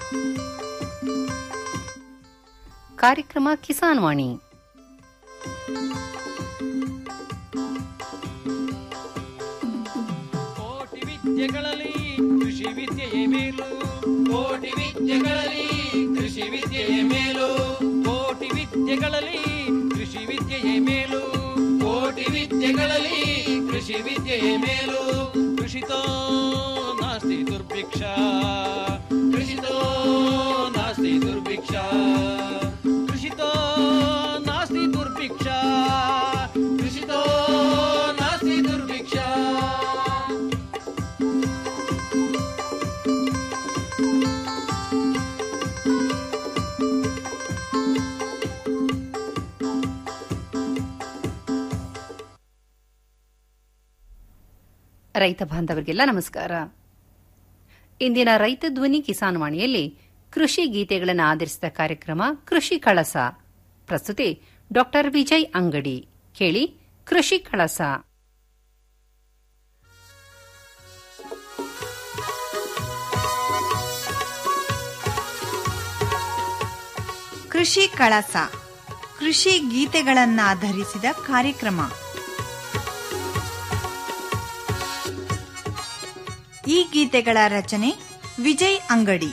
ಕಾರ್ಯಕ್ರಮ ಕಿಸಾನ್ ವಾಣಿ ಕೋಟಿ ವಿದ್ಯೆಗಳಲ್ಲಿ ಕೃಷಿ ವಿದ್ಯೆಯೇ ಮೇಲು ಕೋಟಿ ವಿದ್ಯೆಗಳಲ್ಲಿ ಕೃಷಿ ವಿದ್ಯೆಯೇ ಮೇಲು ಕೋಟಿ ವಿದ್ಯೆಗಳಲ್ಲಿ ಕೃಷಿ ವಿದ್ಯೆಯೇ ಮೇಲು ಕೋಟಿ ವಿದ್ಯೆಗಳಲ್ಲಿ ಕೃಷಿ ವಿದ್ಯೆಯೇ ಮೇಲು ಕೃಷಿತೋ ನಾಸ್ತಿ ದುರ್ಭಿಕ್ಷ ಕೃಷಿತೋ ನಾಸ್ತಿ ದುರ್ಭಿಕ್ಷ ಕೃಷಿತೋ ನಾಸ್ತಿ ದುರ್ಭಿಕ್ಷ ಕೃಷಿತೋ ನಾಸ್ತಿ ದುರ್ಭಿಕ್ಷ ರೈತ ಬಾಂಧವರಿಗೆಲ್ಲ ನಮಸ್ಕಾರ ಇಂದಿನ ರೈತ ಧ್ವನಿ ಕಿಸಾನ್ ವಾಣಿಯಲ್ಲಿ ಕೃಷಿ ಗೀತೆಗಳನ್ನು ಆಧರಿಸಿದ ಕಾರ್ಯಕ್ರಮ ಕೃಷಿ ಕಳಸ ಪ್ರಸ್ತುತಿ ಡಾಕ್ಟರ್ ವಿಜಯ್ ಅಂಗಡಿ ಕೇಳಿ ಕೃಷಿ ಕಳಸ ಕೃಷಿ ಕಳಸ ಕೃಷಿ ಗೀತೆಗಳನ್ನಾಧರಿಸಿದ ಕಾರ್ಯಕ್ರಮ ಈ ಗೀತೆಗಳ ರಚನೆ ವಿಜಯ್ ಅಂಗಡಿ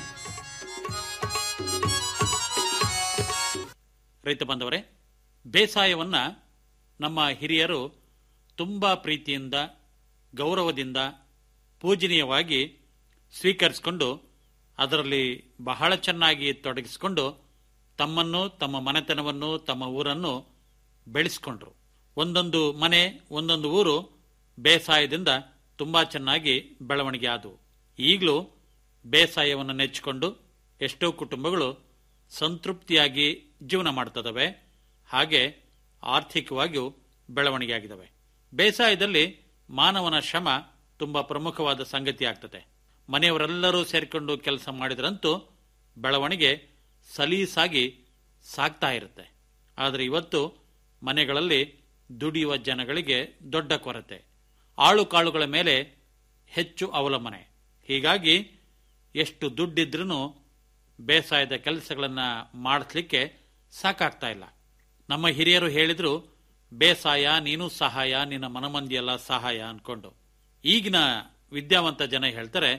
ರೈತ ಬಾಂಧವರೇ ಬೇಸಾಯವನ್ನ ನಮ್ಮ ಹಿರಿಯರು ತುಂಬಾ ಪ್ರೀತಿಯಿಂದ ಗೌರವದಿಂದ ಪೂಜನೀಯವಾಗಿ ಸ್ವೀಕರಿಸಿಕೊಂಡು ಅದರಲ್ಲಿ ಬಹಳ ಚೆನ್ನಾಗಿ ತೊಡಗಿಸಿಕೊಂಡು ತಮ್ಮನ್ನು ತಮ್ಮ ಮನೆತನವನ್ನು ತಮ್ಮ ಊರನ್ನು ಬೆಳೆಸಿಕೊಂಡ್ರು ಒಂದೊಂದು ಮನೆ ಒಂದೊಂದು ಊರು ಬೇಸಾಯದಿಂದ ತುಂಬಾ ಚೆನ್ನಾಗಿ ಬೆಳವಣಿಗೆ ಆದವು ಈಗಲೂ ಬೇಸಾಯವನ್ನು ನೆಚ್ಚಿಕೊಂಡು ಎಷ್ಟೋ ಕುಟುಂಬಗಳು ಸಂತೃಪ್ತಿಯಾಗಿ ಜೀವನ ಮಾಡ್ತದವೆ ಹಾಗೆ ಆರ್ಥಿಕವಾಗಿಯೂ ಬೆಳವಣಿಗೆ ಆಗಿದವೆ ಬೇಸಾಯದಲ್ಲಿ ಮಾನವನ ಶ್ರಮ ತುಂಬಾ ಪ್ರಮುಖವಾದ ಸಂಗತಿ ಆಗ್ತದೆ ಮನೆಯವರೆಲ್ಲರೂ ಸೇರಿಕೊಂಡು ಕೆಲಸ ಮಾಡಿದ್ರಂತೂ ಬೆಳವಣಿಗೆ ಸಲೀಸಾಗಿ ಸಾಗ್ತಾ ಇರುತ್ತೆ ಆದರೆ ಇವತ್ತು ಮನೆಗಳಲ್ಲಿ ದುಡಿಯುವ ಜನಗಳಿಗೆ ದೊಡ್ಡ ಕೊರತೆ ಆಳು ಕಾಳುಗಳ ಮೇಲೆ ಹೆಚ್ಚು ಅವಲಂಬನೆ ಹೀಗಾಗಿ ಎಷ್ಟು ದುಡ್ಡಿದ್ರೂ ಬೇಸಾಯದ ಕೆಲಸಗಳನ್ನು ಮಾಡಿಸ್ಲಿಕ್ಕೆ ಸಾಕಾಗ್ತಾ ಇಲ್ಲ ನಮ್ಮ ಹಿರಿಯರು ಹೇಳಿದ್ರು ಬೇಸಾಯ ನೀನು ಸಹಾಯ ನಿನ್ನ ಮನಮಂದಿಯೆಲ್ಲ ಸಹಾಯ ಅನ್ಕೊಂಡು ಈಗಿನ ವಿದ್ಯಾವಂತ ಜನ ಹೇಳ್ತಾರೆ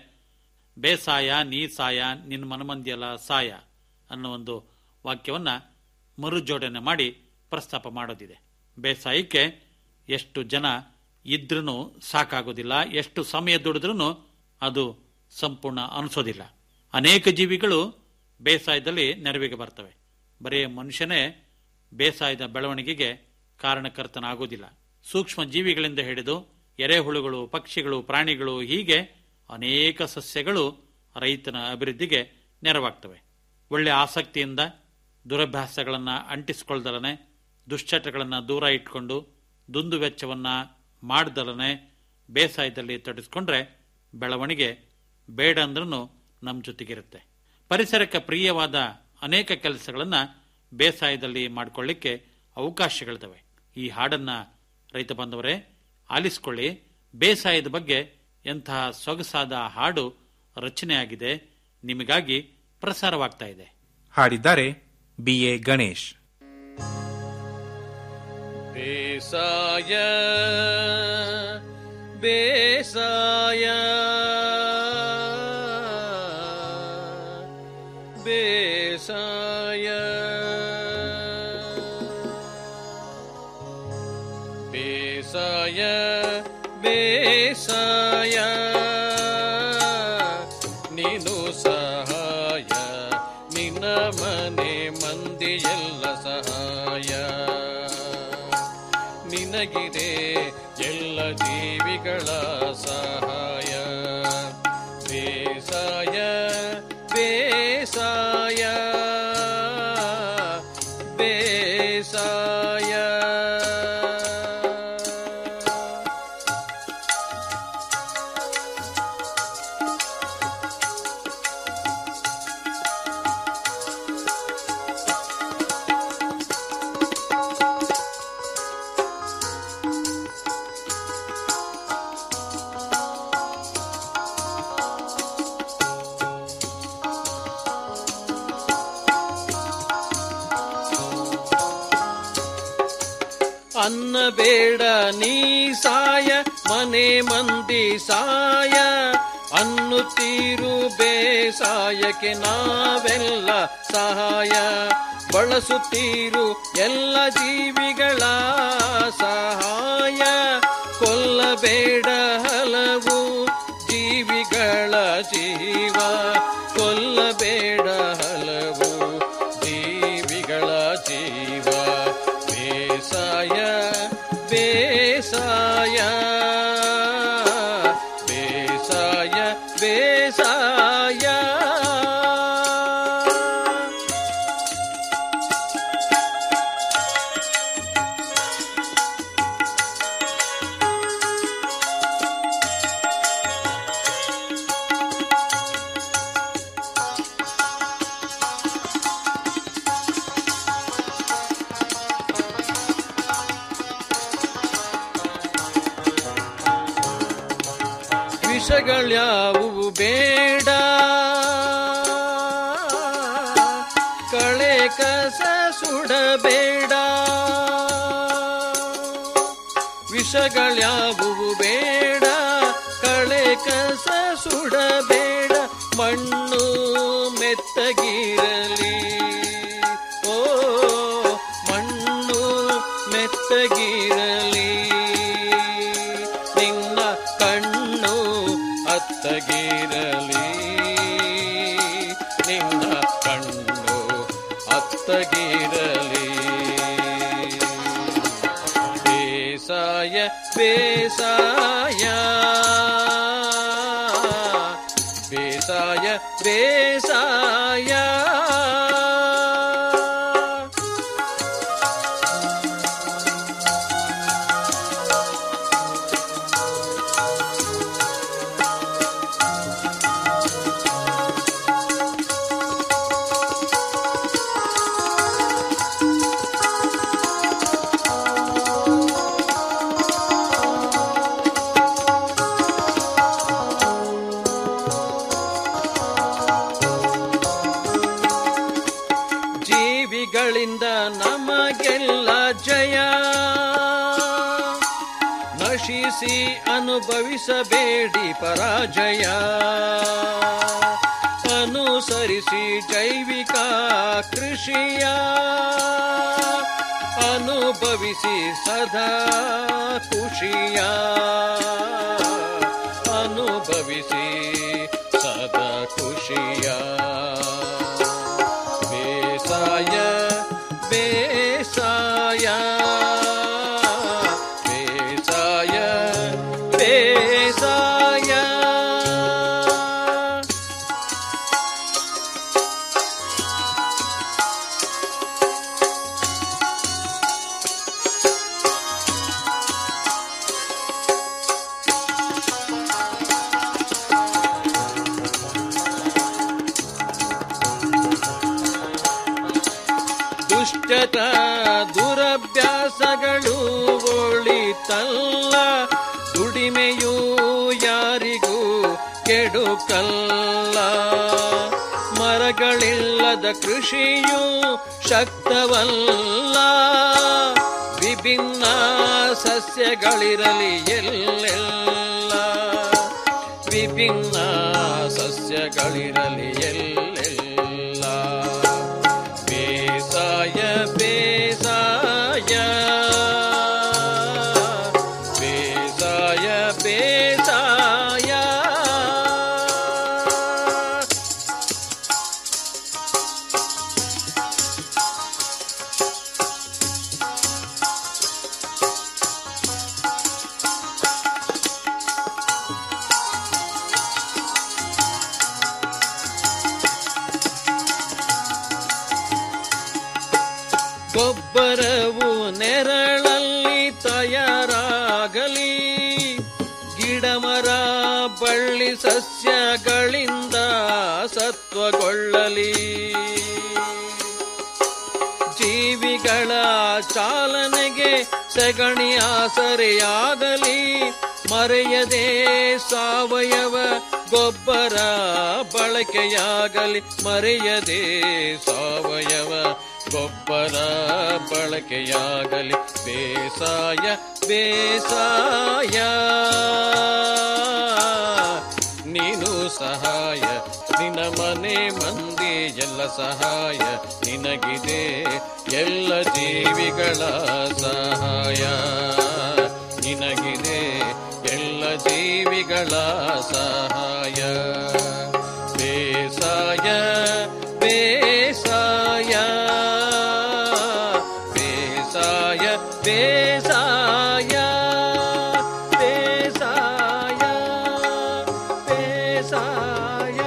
ಬೇಸಾಯ ನೀ ಸಾಯ ನಿನ್ನ ಮನಮಂದಿಯೆಲ್ಲ ಸಾಯ ಅನ್ನೋ ಒಂದು ವಾಕ್ಯವನ್ನ ಮರುಜೋಡಣೆ ಮಾಡಿ ಪ್ರಸ್ತಾಪ ಮಾಡೋದಿದೆ ಬೇಸಾಯಕ್ಕೆ ಎಷ್ಟು ಜನ ಇದ್ರೂ ಸಾಕಾಗೋದಿಲ್ಲ ಎಷ್ಟು ಸಮಯ ದುಡಿದ್ರೂ ಅದು ಸಂಪೂರ್ಣ ಅನಿಸೋದಿಲ್ಲ ಅನೇಕ ಜೀವಿಗಳು ಬೇಸಾಯದಲ್ಲಿ ನೆರವಿಗೆ ಬರ್ತವೆ ಬರೀ ಮನುಷ್ಯನೇ ಬೇಸಾಯದ ಬೆಳವಣಿಗೆಗೆ ಕಾರಣಕರ್ತನಾಗೋದಿಲ್ಲ ಸೂಕ್ಷ್ಮ ಜೀವಿಗಳಿಂದ ಹಿಡಿದು ಎರೆಹುಳುಗಳು ಪಕ್ಷಿಗಳು ಪ್ರಾಣಿಗಳು ಹೀಗೆ ಅನೇಕ ಸಸ್ಯಗಳು ರೈತನ ಅಭಿವೃದ್ಧಿಗೆ ನೆರವಾಗ್ತವೆ ಒಳ್ಳೆ ಆಸಕ್ತಿಯಿಂದ ದುರಭ್ಯಾಸಗಳನ್ನು ಅಂಟಿಸಿಕೊಳ್ದಲನೆ ದುಶ್ಚಟಗಳನ್ನು ದೂರ ಇಟ್ಕೊಂಡು ದುಂದು ವೆಚ್ಚವನ್ನ ಮಾಡ್ದಲನೆ ಬೇಸಾಯದಲ್ಲಿ ತೊಡಗಿಸ್ಕೊಂಡ್ರೆ ಬೆಳವಣಿಗೆ ಬೇಡ ಅಂದ್ರೂ ನಮ್ಮ ಜೊತೆಗಿರುತ್ತೆ ಪರಿಸರಕ್ಕೆ ಪ್ರಿಯವಾದ ಅನೇಕ ಕೆಲಸಗಳನ್ನ ಬೇಸಾಯದಲ್ಲಿ ಮಾಡಿಕೊಳ್ಳಿಕ್ಕೆ ಅವಕಾಶಗಳಿದಾವೆ ಈ ಹಾಡನ್ನ ರೈತ ಬಾಂಧವರೇ ಆಲಿಸಿಕೊಳ್ಳಿ ಬೇಸಾಯದ ಬಗ್ಗೆ ಎಂತಹ ಸೊಗಸಾದ ಹಾಡು ರಚನೆಯಾಗಿದೆ ನಿಮಗಾಗಿ ಪ್ರಸಾರವಾಗ್ತಾ ಇದೆ ಹಾಡಿದ್ದಾರೆ ಬಿ ಎ ಗಣೇಶ್ ಬೇಸಾಯ ಬೇಸಾಯ ಬೇಸಾಯ ಬೇಸಾಯ ಬೇಸಾಯ ನೀನು ಸಹಾಯ ನಿನ್ನ ಮನೆ ಮಂದಿಯೆಲ್ಲ ಸಹಾಯ ನಿನಗಿದೆ ಎಲ್ಲ ಜೀವಿಗಳ ಸಹಾಯ ಬೇಸಾಯ ಬೇಸಾಯ ಬೇಸಾಯ ಅನ್ನ ಬೇಡ ನೀ ಸಾಯ ಮನೆ ಮಂದಿ ಸಾಯ ಅನ್ನುತ್ತೀರು ಬೇಸಾಯಕ್ಕೆ ನಾವೆಲ್ಲ ಸಹಾಯ ಬಳಸುತ್ತೀರು ಎಲ್ಲ ಜೀವಿಗಳ ಸಹಾಯ ಕೊಲ್ಲಬೇಡ ಹಲವು ಜೀವಿಗಳ ಜೀವ ಕೊಲ್ಲಬೇಡ ಹಲವು ಜೀವಿಗಳ ಜೀವ ಬೇಸಾಯ ಬೇಸಾಯ ಬೇಸಾಯ ಬೇಸಾಯ ವಿಷಗಳ್ಯಾವುವು ಬೇಡ ಕಳೆ ಕಸ ಸುಡಬೇಡ ವಿಷಗಳ್ಯಾವುವು ಬೇಡ ಕಳೆ ಕಸ ಸುಡಬೇಡ ಮಣ್ಣು ಮೆತ್ತಗಿರಲಿ ಓ ಮಣ್ಣು ಮೆತ್ತಗಿರಲಿ ನಿನ್ನ ಕಣ್ಣು ಅತ್ತಗಿರಲಿ ನಿನ್ನ ಕಣ್ಣು ಅತ್ತಗಿರಲಿ ಬೇಸಾಯ ಬೇಸಾಯ ಬೇಸಾಯ ಬೇಸಾಯ ಜೀವಿಗಳಿಂದ ನಮಗೆಲ್ಲ ಜಯ ನಶಿಸಿ ಅನುಭವಿಸಬೇಡಿ ಪರಾಜಯ ಅನುಸರಿಸಿ ಜೈವಿಕ ಕೃಷಿಯ ಅನುಭವಿಸಿ ಸದಾ ಖುಷಿಯ ಅನುಭವಿಸಿ ಸದಾ ಖುಷಿಯ ಬೇಸಾಯ ಬೇಸಾಯ ಬೇಸಾಯ ಬೇಸಾಯ ದುಷ್ಟತ ದುರಭ್ಯಾಸಗಳು ಒಳಿತಲ್ಲ ದುಡಿಮೆಯೂ ಯಾರಿಗೂ ಕೆಡುಕಲ್ಲ ಮರಗಳಿಲ್ಲದ ಕೃಷಿಯೂ ಶಕ್ತವಲ್ಲ ವಿಭಿನ್ನ ಸಸ್ಯಗಳಿರಲಿ ಎಲ್ಲೆಲ್ಲ ವಿಭಿನ್ನ ಸಸ್ಯಗಳಿರಲಿ ಎಲ್ಲೆಲ್ಲ ಬೇಸಾಯ ಬೇಸಾಯ ಬೇಸಾಯ ಬೇಸಾಯ ಗೊಬ್ಬರವು ನೆರಳಲ್ಲಿ ತಯಾರಾಗಲಿ ಗಿಡಮರ ಬಳ್ಳಿ ಸಸ್ಯಗಳಿಂದ ಸತ್ವಗೊಳ್ಳಲಿ ಜೀವಿಗಳ ಚಾಲನೆಗೆ ಸಗಣಿ ಆಸರೆಯಾಗಲಿ ಮರೆಯದೆ ಸಾವಯವ ಗೊಬ್ಬರ ಬಳಕೆಯಾಗಲಿ ಮರೆಯದೆ ಸಾವಯವ ಗೊಬ್ಬರ ಬಳಕೆಯಾಗಲಿ ಬೇಸಾಯ ಬೇಸಾಯ ನೀನು ಸಹಾಯ ನಿನ್ನ ಮನೆ ಮಂದಿ ಎಲ್ಲ ಸಹಾಯ ನಿನಗಿದೆ ಎಲ್ಲ ಜೀವಿಗಳ ಸಹಾಯ ನಿನಗಿದೆ ಎಲ್ಲ ಜೀವಿಗಳ ಸಹಾಯ ಬೇಸಾಯ ಬೇಸಾಯ ಬೇಸಾಯ ಬೇಸಾಯ ಬೇಸಾಯ ಬೇಸಾಯ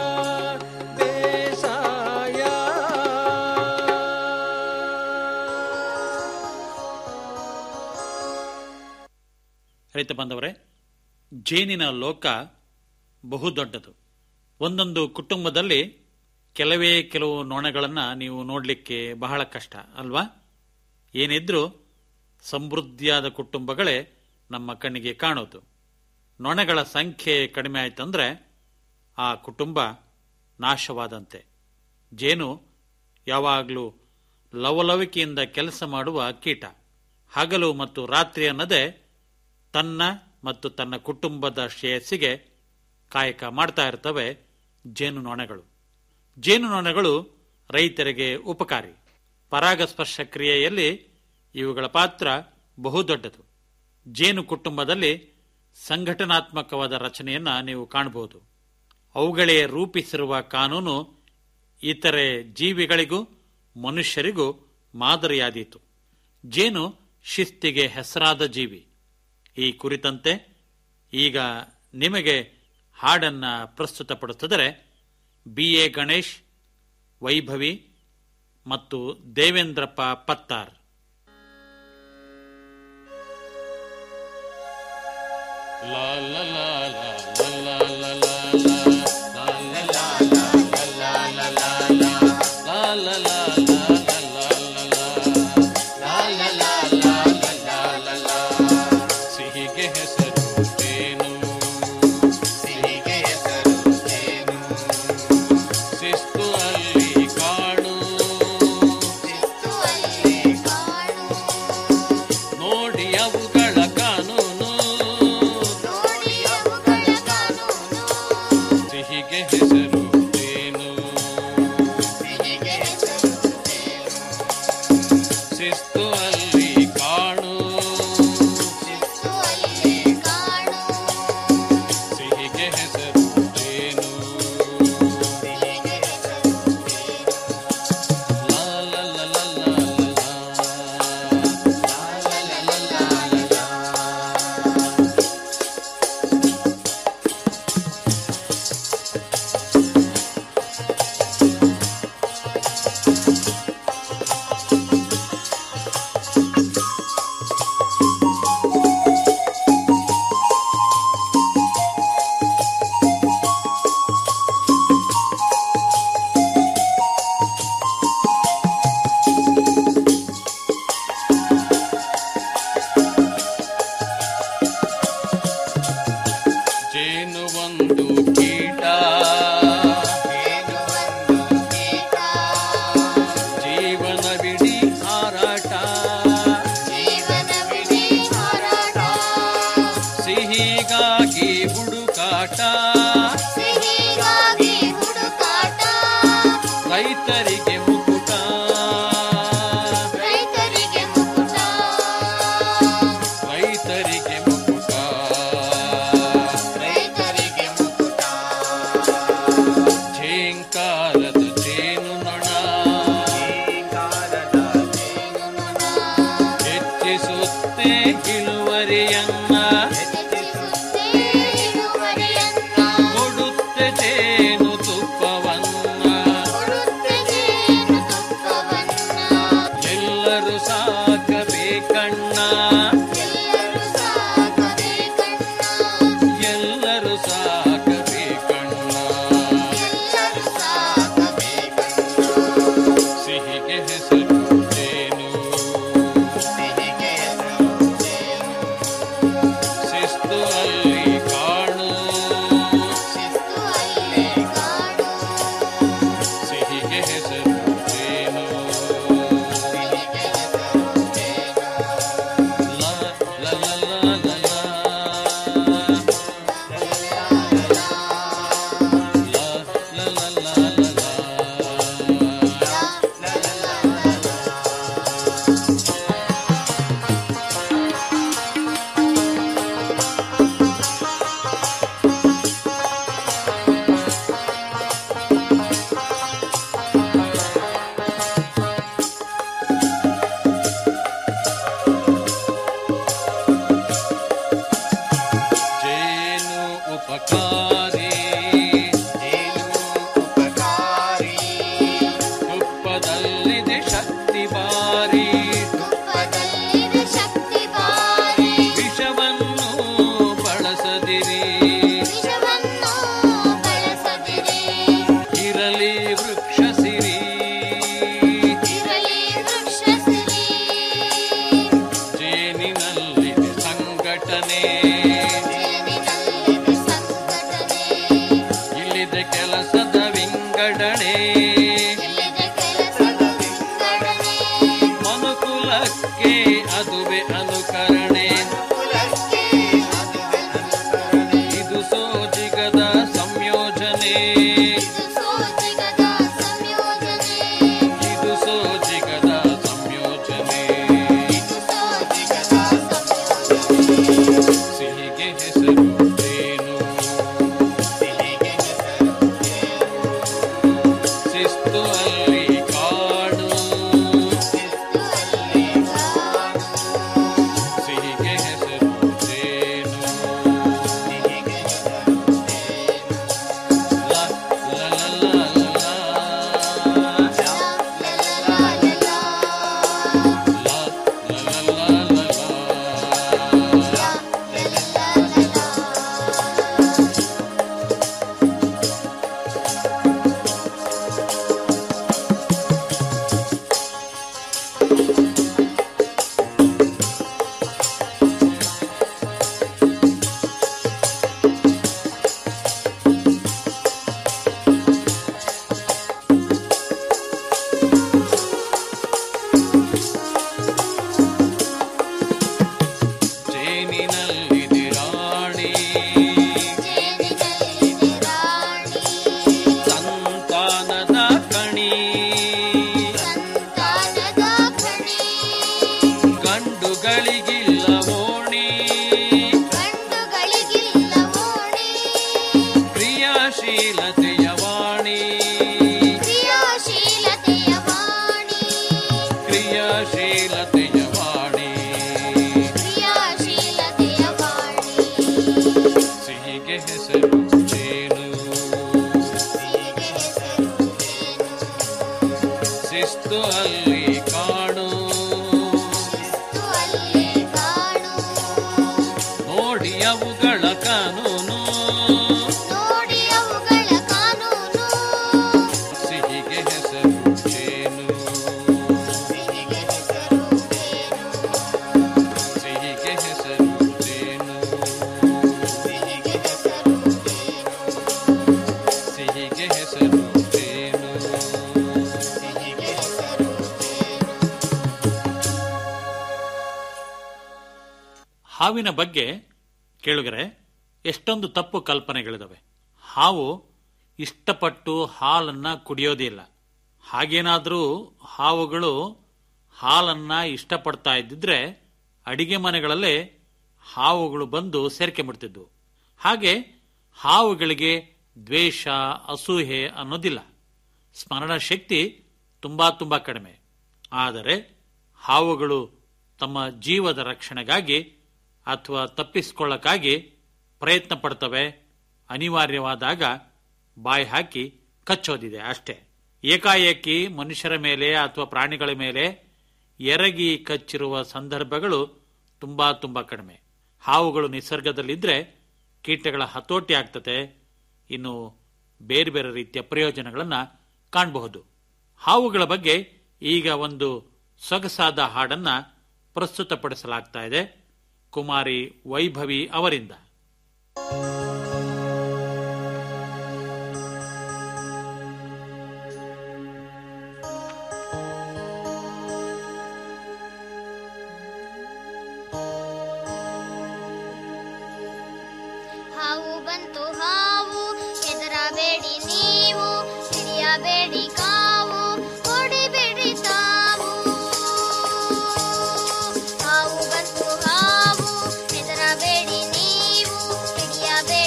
ಬೇಸಾಯ ರೈತ ಬಾಂಧವರೇ ಜೇನಿನ ಲೋಕ ಬಹುದೊಡ್ಡದು ಒಂದೊಂದು ಕುಟುಂಬದಲ್ಲಿ ಕೆಲವೇ ಕೆಲವು ನೊಣಗಳನ್ನು ನೀವು ನೋಡಲಿಕ್ಕೆ ಬಹಳ ಕಷ್ಟ ಅಲ್ವಾ ಏನಿದ್ರೂ ಸಮೃದ್ಧಿಯಾದ ಕುಟುಂಬಗಳೇ ನಮ್ಮ ಕಣ್ಣಿಗೆ ಕಾಣೋದು ನೊಣಗಳ ಸಂಖ್ಯೆ ಕಡಿಮೆ ಆಯ್ತಂದ್ರೆ ಆ ಕುಟುಂಬ ನಾಶವಾದಂತೆ ಜೇನು ಯಾವಾಗಲೂ ಲವಲವಿಕೆಯಿಂದ ಕೆಲಸ ಮಾಡುವ ಕೀಟ ಹಗಲು ಮತ್ತು ರಾತ್ರಿ ಅನ್ನದೇ ತನ್ನ ಮತ್ತು ತನ್ನ ಕುಟುಂಬದ ಶ್ರೇಯಸ್ಸಿಗೆ ಕಾಯಕ ಮಾಡ್ತಾ ಇರ್ತವೆ ಜೇನು ನೊಣಗಳು ಜೇನು ನೊಣಗಳು ರೈತರಿಗೆ ಉಪಕಾರಿ ಪರಾಗಸ್ಪರ್ಶ ಕ್ರಿಯೆಯಲ್ಲಿ ಇವುಗಳ ಪಾತ್ರ ಬಹುದೊಡ್ಡದು ಜೇನು ಕುಟುಂಬದಲ್ಲಿ ಸಂಘಟನಾತ್ಮಕವಾದ ರಚನೆಯನ್ನ ನೀವು ಕಾಣಬಹುದು ಅವುಗಳೇ ರೂಪಿಸಿರುವ ಕಾನೂನು ಇತರೆ ಜೀವಿಗಳಿಗೂ ಮನುಷ್ಯರಿಗೂ ಮಾದರಿಯಾದೀತು ಜೇನು ಶಿಸ್ತಿಗೆ ಹೆಸರಾದ ಜೀವಿ ಈ ಕುರಿತಂತೆ ಈಗ ನಿಮಗೆ ಹಾಡನ್ನ ಪ್ರಸ್ತುತಪಡುತ್ತಿದ್ದರೆ ಬಿ ಎ ಗಣೇಶ್ ವೈಭವಿ ಮತ್ತು Devendrappa Pattar La la la la la la la la ಸಿಹಿಗೆ ಹೆಸರು ಏನು ಸಿಹಿಗೆ ಹೆಸರು ಏನು ಶಿಸ್ತು ಅಲ್ಲಿ ಕಾಣು ನೋಡಿ ಅವುಗಳ ಕಾನೂನು ಸಿಹಿಗೆ ಹೆಸರು ಏನು ಶಿಸ್ತು ಅಲ್ಲಿ ಕಾಣು ಸಿಹಿಗೆ ಹೆಸರು ಏನು ಲಾ ಲಾ ಲಾ ಲಾ ಲಾ ಜೇನು ಒಂದು ಕೀಟ ಜೀವನವಿಡೀ ಹಾರಾಟ ಸಿಹಿಗಾಗಿ ಹುಡುಕಾಟ ರೈತರಿಗೆ ಮುಕುಟ ರೈತರಿಗೆ ಮುಕುಟ ಝೇಂಕಾರದ ಜೇನು ನೊಣ ಹೆಚ್ಚಿಸುತ್ತೆ ಇಳುವರಿಯನ್ನ ಕೊಡುತ್ತೆ ಜೇನು ತುಪ್ಪವನ್ನ ಇರಲಿ ವೃಕ್ಷ ಸಿರಿ ಇರಲಿ ವೃಕ್ಷ ಸಿರಿ ಜೇನಿನಲ್ಲಿದೆ ಸಂಘಟನೆ ಜೇನಿನಲ್ಲಿದೆ ಸಂಘಟನೆ ಇಲ್ಲಿದೆ ಕೆಲಸದ ವಿಂಗಡಣೆ ಇಲ್ಲಿದೆ ಕೆಲಸದ ವಿಂಗಡಣೆ ಮನುಕುಲಕ್ಕೆ ಅದುವೆ ಅನುಕರಣೆ ಕುಲಕ್ಕೆ ಇದು ಸೋಜಿಗದ ಸಂಯೋಜನೆ ಇದು ಸೋಜಿಗದ ಸಂಯೋಜನೆ ಇದು ಸೋಜಿಗದ ಸಂಯೋಜನೆ ಇದು ಸೋಜಿಗದ ಸಂಯೋಜನೆ ಸಿಹಿಗೆ ಹೆಸರು ಏನು ಸಿಹಿಗೆ ಹೆಸರು ಶಿಸ್ತು ಅಲ್ಲಿ ಕಾಡು ಶಿಸ್ತು ಅಲ್ಲಿ ಕಾಡು ಸಿಹಿಗೆ ಹೆಸರು ಏನು ಸಿಹಿಗೆ ಹೆಸರು ಲ ಲ ಲ ಲ ಲ ಲ. ಜೇನಿನಲ್ಲಿದೆ ರಾಣಿ ಸಂತಾನದ ಕಣಿ ಗಂಡುಗಳಿಗಿಲ್ಲ ಓಣಿ ಕ್ರಿಯಾಶೀಲತೆಯ ವಾಣಿ ಕ್ರಿಯಾಶೀಲತೆಯ ವಾಣಿ ಸಿಹಿಗೆ ಹೆಸರು ಜೇನು ಶಿಸ್ತು ಅಲ್ಲಿ ಕಾಣು ನೋಡಿ ಅವುಗಳ ಕಾನೂನು ನೋಡಿ ಅವುಗಳ ಕಾನೂನು ಸಿಹಿಗೆ ಹೆಸರು ಜೇನು ಸಿಹಿಗೆ ಹೆಸರು ಏನು ಸಿಹಿಗೆ ಹೆಸರು ಜೇನು ಸಿಹಿಗೆ ಹೆಸರು ಏನು ಸಿಹಿಗೆ ಹೆಸರು ಜೇನು ಸಿಹಿಗೆ ಹೆಸರು ಏನು ಹಾವಿನ ಬಗ್ಗೆ ಕೇಳುಗರೆ ಎಷ್ಟೊಂದು ತಪ್ಪು ಕಲ್ಪನೆಗಳಿದಾವೆ ಹಾವು ಇಷ್ಟಪಟ್ಟು ಹಾಲನ್ನ ಕುಡಿಯೋದಿಲ್ಲ ಹಾಗೇನಾದರೂ ಹಾವುಗಳು ಹಾಲನ್ನ ಇಷ್ಟಪಡ್ತಾ ಇದ್ದಿದ್ರೆ ಅಡಿಗೆ ಮನೆಗಳಲ್ಲೇ ಹಾವುಗಳು ಬಂದು ಸೇರ್ಕೆ ಬಿಡ್ತಿದ್ವು ಹಾಗೆ ಹಾವುಗಳಿಗೆ ದ್ವೇಷ ಅಸೂಹೆ ಅನ್ನೋದಿಲ್ಲ ಸ್ಮರಣ ಶಕ್ತಿ ತುಂಬಾ ತುಂಬಾ ಕಡಿಮೆ ಆದರೆ ಹಾವುಗಳು ತಮ್ಮ ಜೀವದ ರಕ್ಷಣೆಗಾಗಿ ಅಥವಾ ತಪ್ಪಿಸಿಕೊಳ್ಳಕ್ಕಾಗಿ ಪ್ರಯತ್ನ ಪಡ್ತವೆ ಅನಿವಾರ್ಯವಾದಾಗ ಬಾಯಿ ಹಾಕಿ ಕಚ್ಚೋದಿದೆ ಅಷ್ಟೇ ಏಕಾಏಕಿ ಮನುಷ್ಯರ ಮೇಲೆ ಅಥವಾ ಪ್ರಾಣಿಗಳ ಮೇಲೆ ಎರಗಿ ಕಚ್ಚಿರುವ ಸಂದರ್ಭಗಳು ತುಂಬಾ ತುಂಬಾ ಕಡಿಮೆ ಹಾವುಗಳು ನಿಸರ್ಗದಲ್ಲಿದ್ರೆ ಕೀಟಗಳ ಹತೋಟಿ ಆಗ್ತದೆ ಇನ್ನು ಬೇರೆ ಬೇರೆ ರೀತಿಯ ಪ್ರಯೋಜನಗಳನ್ನ ಕಾಣಬಹುದು ಹಾವುಗಳ ಬಗ್ಗೆ ಈಗ ಒಂದು ಸೊಗಸಾದ ಹಾಡನ್ನ ಪ್ರಸ್ತುತಪಡಿಸಲಾಗ್ತಾ ಇದೆ ಕುಮಾರಿ ವೈಭವಿ ಅವರಿಂದ ಹಾವು ಬಂತು ಹಾವು ಹೆದರಬೇಡಿ ನೀವು ಹಿಡಿಯಬೇಡಿ ಕಾವು ಹೊಡಿಬೇಡಿ ತಾವು ಹಾವು ಬಂತು ಹಾವು ಹೆದರಬೇಡಿ ನೀವು ಹಿಡಿಯಬೇಡಿ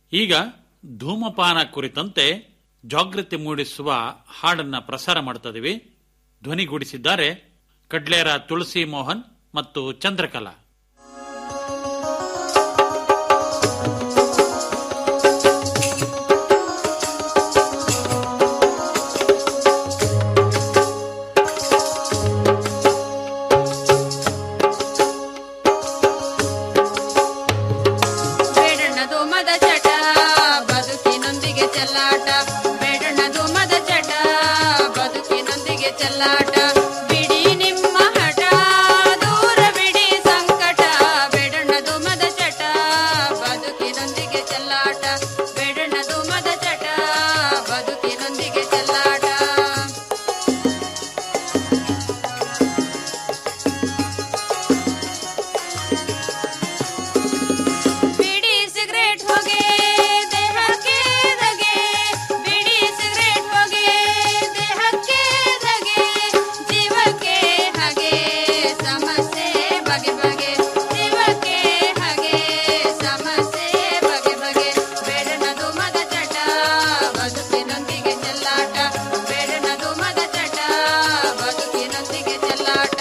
ಈಗ ಧೂಮಪಾನ ಕುರಿತಂತೆ ಜಾಗೃತಿ ಮೂಡಿಸುವ ಹಾಡನ್ನ ಪ್ರಸಾರ ಮಾಡ್ತಾ ಇದೀವಿ ಧ್ವನಿಗೂಡಿಸಿದ್ದಾರೆ ಕಡ್ಲೇರ ತುಳಸಿ ಮೋಹನ್ ಮತ್ತು ಚಂದ್ರಕಲಾ ಬೇಡಣ್ಣದು ಮದ ಚಟ ಬದುಕಿನೊಂದಿಗೆ ಚೆಲ್ಲಾಟ ಬೇಡಣ್ಣದು ಮದ ಚಟ ಬದುಕಿನೊಂದಿಗೆ ಚೆಲ್ಲಾಟ ಬಿಡಿ ನಿಮ್ಮ ಹಠ ದೂರ ಬಿಡಿ ಸಂಕಟ ಬೇಡಣ್ಣದು ಮದ ಚಟ ಬದುಕಿನೊಂದಿಗೆ ಚೆಲ್ಲಾಟ ಬೇಡಣ್ಣದು ಮದ ಚಟ ಬದುಕಿನೊಂದಿಗೆ ಚೆಲ್ಲಾಟ ಬಿಡಿ ಸಿಗರೇಟ್ ಹೊಗೆ ದೇಹಕ್ಕೆ ಧಗೆ ಬಿಡಿ ಸಿಗರೇಟ್ ಹೊಗೆ ದೇಹಕ್ಕೆ ಧಗೆ ಜೀವಕ್ಕೆ ಹಾಗೆ ಸಮಸ್ಯೆ ಬಗೆ ಬಗೆ ಜೀವಕ್ಕೆ ಹಾಗೆ ಸಮಸ್ಯೆ ಬಗೆ ಬಗೆ ಬೇಡನದು ಮದ ಚಟ ಬದುಕಿನೊಂದಿಗೆ ಚೆಲ್ಲಾಟ ಬೇಡನದು ಮದ ಚಟ ಬದುಕಿನೊಂದಿಗೆ ಚೆಲ್ಲಾಟ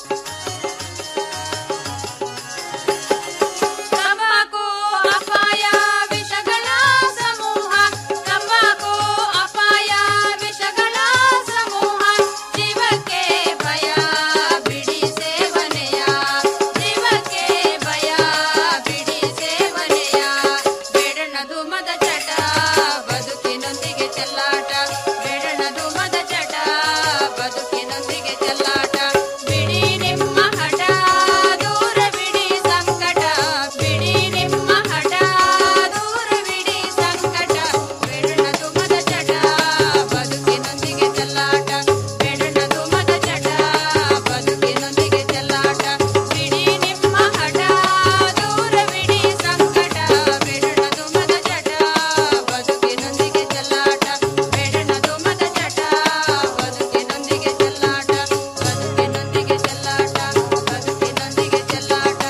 ತಂಬಾಕು ಅಪಾಯ ವಿಷಗಳ ಸಮೂಹ ತಂಬಾಕು ಅಪಾಯ ವಿಷಗಳ ಸಮೂಹ ಜೀವಕ್ಕೆ ಭಯ ಬಿಡಿ ಸೇವನೆಯ ಜೀವಕ್ಕೆ ಭಯ ಬಿಡಿ ಸೇವನೆಯ ಬೇಡಣದು ಮದ ಚಟ ಬದುಕಿನೊಂದಿಗೆ ಚೆಲ್ಲಾಟ ಬೇಡಣದು ಮದ ಚಟ ಬದುಕಿನೊಂದಿಗೆ ಚೆಲ್ಲಾಟ ಬಿಡಿ ನಿಮ್ಮ ಹಠ ದೂರ ಬಿಡಿ ಸಂಕಟ ಬಿಡಿ ನಿಮ್ಮ ಹಠ ದೂರ ಬಿಡಿ ಸಂಕಟ ಬೇಡಣದು ಮದ ಚಟ ಬದುಕಿನೊಂದಿಗೆ ಚೆಲ್ಲಾಟ ಬೇಡಣದು ಮದ ಚಟ ಬದುಕಿನೊಂದಿಗೆ ಚೆಲ್ಲಾಟ ಬಿಡಿ ನಿಮ್ಮ ಹಠ ದೂರ ಬಿಡಿ ಸಂಕಟ ಬೇಡಣದು ಮದ ಚಟ ಬದುಕಿನೊಂದಿಗೆ ಚೆಲ್ಲಾಟ ಬೇಡಣದು ಮದ ಚಟ ಬದುಕಿನೊಂದಿಗೆ ಚೆಲ್ಲಾಟ ಬದುಕಿನೊಂದಿಗೆ ಚೆಲ್ಲಾಟ ಬದುಕಿನೊಂದಿಗೆ ಚೆಲ್ಲಾಟ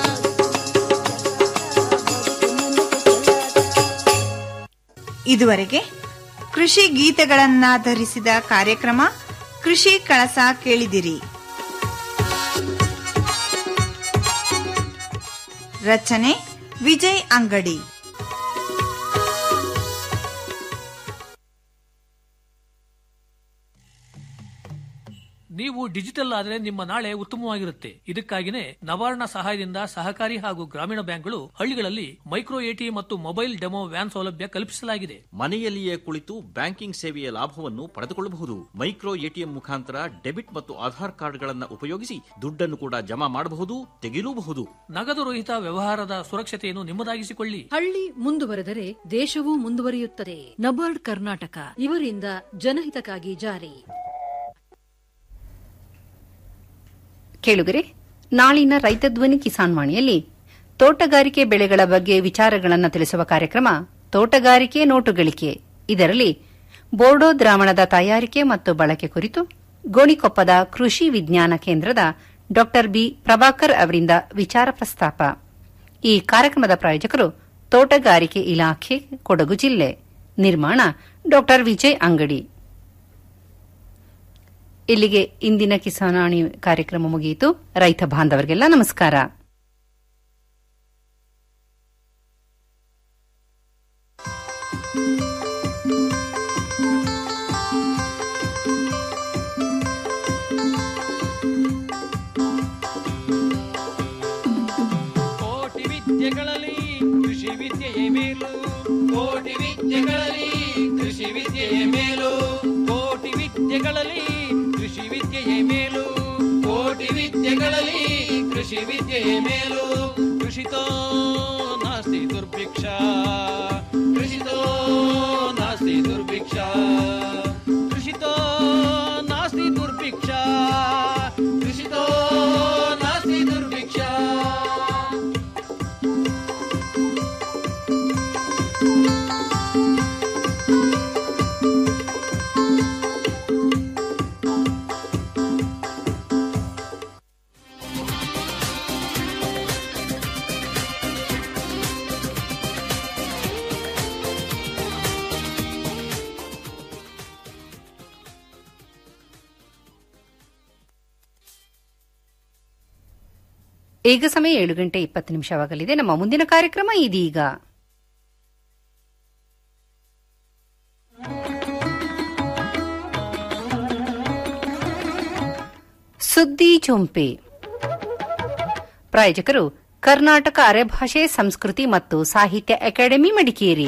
ಇದುವರೆಗೆ ಕೃಷಿ ಗೀತೆಗಳನ್ನಾಧರಿಸಿದ ಕಾರ್ಯಕ್ರಮ ಕೃಷಿ ಕಳಸ ಕೇಳಿದಿರಿ ರಚನೆ ವಿಜಯ್ ಅಂಗಡಿ ನೀವು ಡಿಜಿಟಲ್ ಆದರೆ ನಿಮ್ಮ ನಾಳೆ ಉತ್ತಮವಾಗಿರುತ್ತೆ ಇದಕ್ಕಾಗಿನೇ ನವಾರ್ಣ ಸಹಾಯದಿಂದ ಸಹಕಾರಿ ಹಾಗೂ ಗ್ರಾಮೀಣ ಬ್ಯಾಂಕ್ಗಳು ಹಳ್ಳಿಗಳಲ್ಲಿ ಮೈಕ್ರೋ ಎಟಿ ಮತ್ತು ಮೊಬೈಲ್ ಡೆಮೋ ವ್ಯಾನ್ ಸೌಲಭ್ಯ ಕಲ್ಪಿಸಲಾಗಿದೆ ಮನೆಯಲ್ಲಿಯೇ ಕುಳಿತು ಬ್ಯಾಂಕಿಂಗ್ ಸೇವೆಯ ಲಾಭವನ್ನು ಪಡೆದುಕೊಳ್ಳಬಹುದು ಮೈಕ್ರೋ ಎಟಿಎಂ ಮುಖಾಂತರ ಡೆಬಿಟ್ ಮತ್ತು ಆಧಾರ್ ಕಾರ್ಡ್ಗಳನ್ನು ಉಪಯೋಗಿಸಿ ದುಡ್ಡನ್ನು ಕೂಡ ಜಮಾ ಮಾಡಬಹುದು ತೆಗೆಯಲೂಬಹುದು ನಗದು ರಹಿತ ವ್ಯವಹಾರದ ಸುರಕ್ಷತೆಯನ್ನು ನಿಮ್ಮದಾಗಿಸಿಕೊಳ್ಳಿ ಹಳ್ಳಿ ಮುಂದುವರೆದರೆ ದೇಶವೂ ಮುಂದುವರಿಯುತ್ತದೆ ನಬಾರ್ಡ್ ಕರ್ನಾಟಕ ಇವರಿಂದ ಜನಹಿತಕ್ಕಾಗಿ ಜಾರಿ ಕೇಳುಗರೆ ನಾಳಿನ ರೈತ ಧ್ವನಿ ಕಿಸಾನ್ ವಾಣಿಯಲ್ಲಿ ತೋಟಗಾರಿಕೆ ಬೆಳೆಗಳ ಬಗ್ಗೆ ವಿಚಾರಗಳನ್ನು ತಿಳಿಸುವ ಕಾರ್ಯಕ್ರಮ ತೋಟಗಾರಿಕೆ ನೋಟುಗಳಿಕೆ ಇದರಲ್ಲಿ ಬೋರ್ಡೋ ದ್ರಾವಣದ ತಯಾರಿಕೆ ಮತ್ತು ಬಳಕೆ ಕುರಿತು ಗೋಣಿಕೊಪ್ಪದ ಕೃಷಿ ವಿಜ್ಞಾನ ಕೇಂದ್ರದ ಡಾ ಬಿ ಪ್ರಭಾಕರ್ ಅವರಿಂದ ವಿಚಾರ ಪ್ರಸ್ತಾಪ ಈ ಕಾರ್ಯಕ್ರಮದ ಪ್ರಾಯೋಜಕರು ತೋಟಗಾರಿಕೆ ಇಲಾಖೆ ಕೊಡಗು ಜಿಲ್ಲೆ ನಿರ್ಮಾಣ ಡಾ ವಿಜಯ್ ಅಂಗಡಿ ಇಲ್ಲಿಗೆ ಇಂದಿನ ಕಿಸಾನಾಣಿ ಕಾರ್ಯಕ್ರಮ ಮುಗಿಯಿತು ರೈತ ಬಾಂಧವರಿಗೆಲ್ಲ ನಮಸ್ಕಾರ ಕೋಟಿ ವಿದ್ಯೆಗಳಲ್ಲಿ ಕೃಷಿ ವಿದ್ಯೆಯೇ ಮೇಲು ಕೋಟಿ ವಿದ್ಯೆಗಳಲ್ಲಿ ಕೃಷಿ ವಿದ್ಯೆಯೇ ಮೇಲು ಕೋಟಿ ವಿದ್ಯೆಗಳಲ್ಲಿ ಕೃಷಿ ವಿದ್ಯೆಯೇ ಮೇಲು ಕೋಟಿ ವಿದ್ಯೆಗಳಲ್ಲಿ ಕೃಷಿ ವಿದ್ಯೆಯೇ ಮೇಲು ಕೃಷಿತೋ ನಾಸ್ತಿ ದುರ್ಭಿಕ್ಷ ಕೃಷಿತೋ ನಾಸ್ತಿ ದುರ್ಭಿಕ್ಷ ಕೃಷಿತೋ ನಾಸ್ತಿ ದುರ್ಭಿಕ್ಷ ಕೃಷಿತೋ ನಾಸ್ತಿ ದುರ್ಭಿಕ್ಷ ಈಗ ಸಮಯ ಏಳು ಗಂಟೆ ಇಪ್ಪತ್ತು ನಿಮಿಷವಾಗಲಿದೆ ನಮ್ಮ ಮುಂದಿನ ಕಾರ್ಯಕ್ರಮ ಇದೀಗ ಸುದ್ದಿ ಚೊಂಪೆ ಪ್ರಾಯೋಜಕರು ಕರ್ನಾಟಕ ಅರೆಭಾಷೆ ಸಂಸ್ಕೃತಿ ಮತ್ತು ಸಾಹಿತ್ಯ ಅಕಾಡೆಮಿ ಮಡಿಕೇರಿ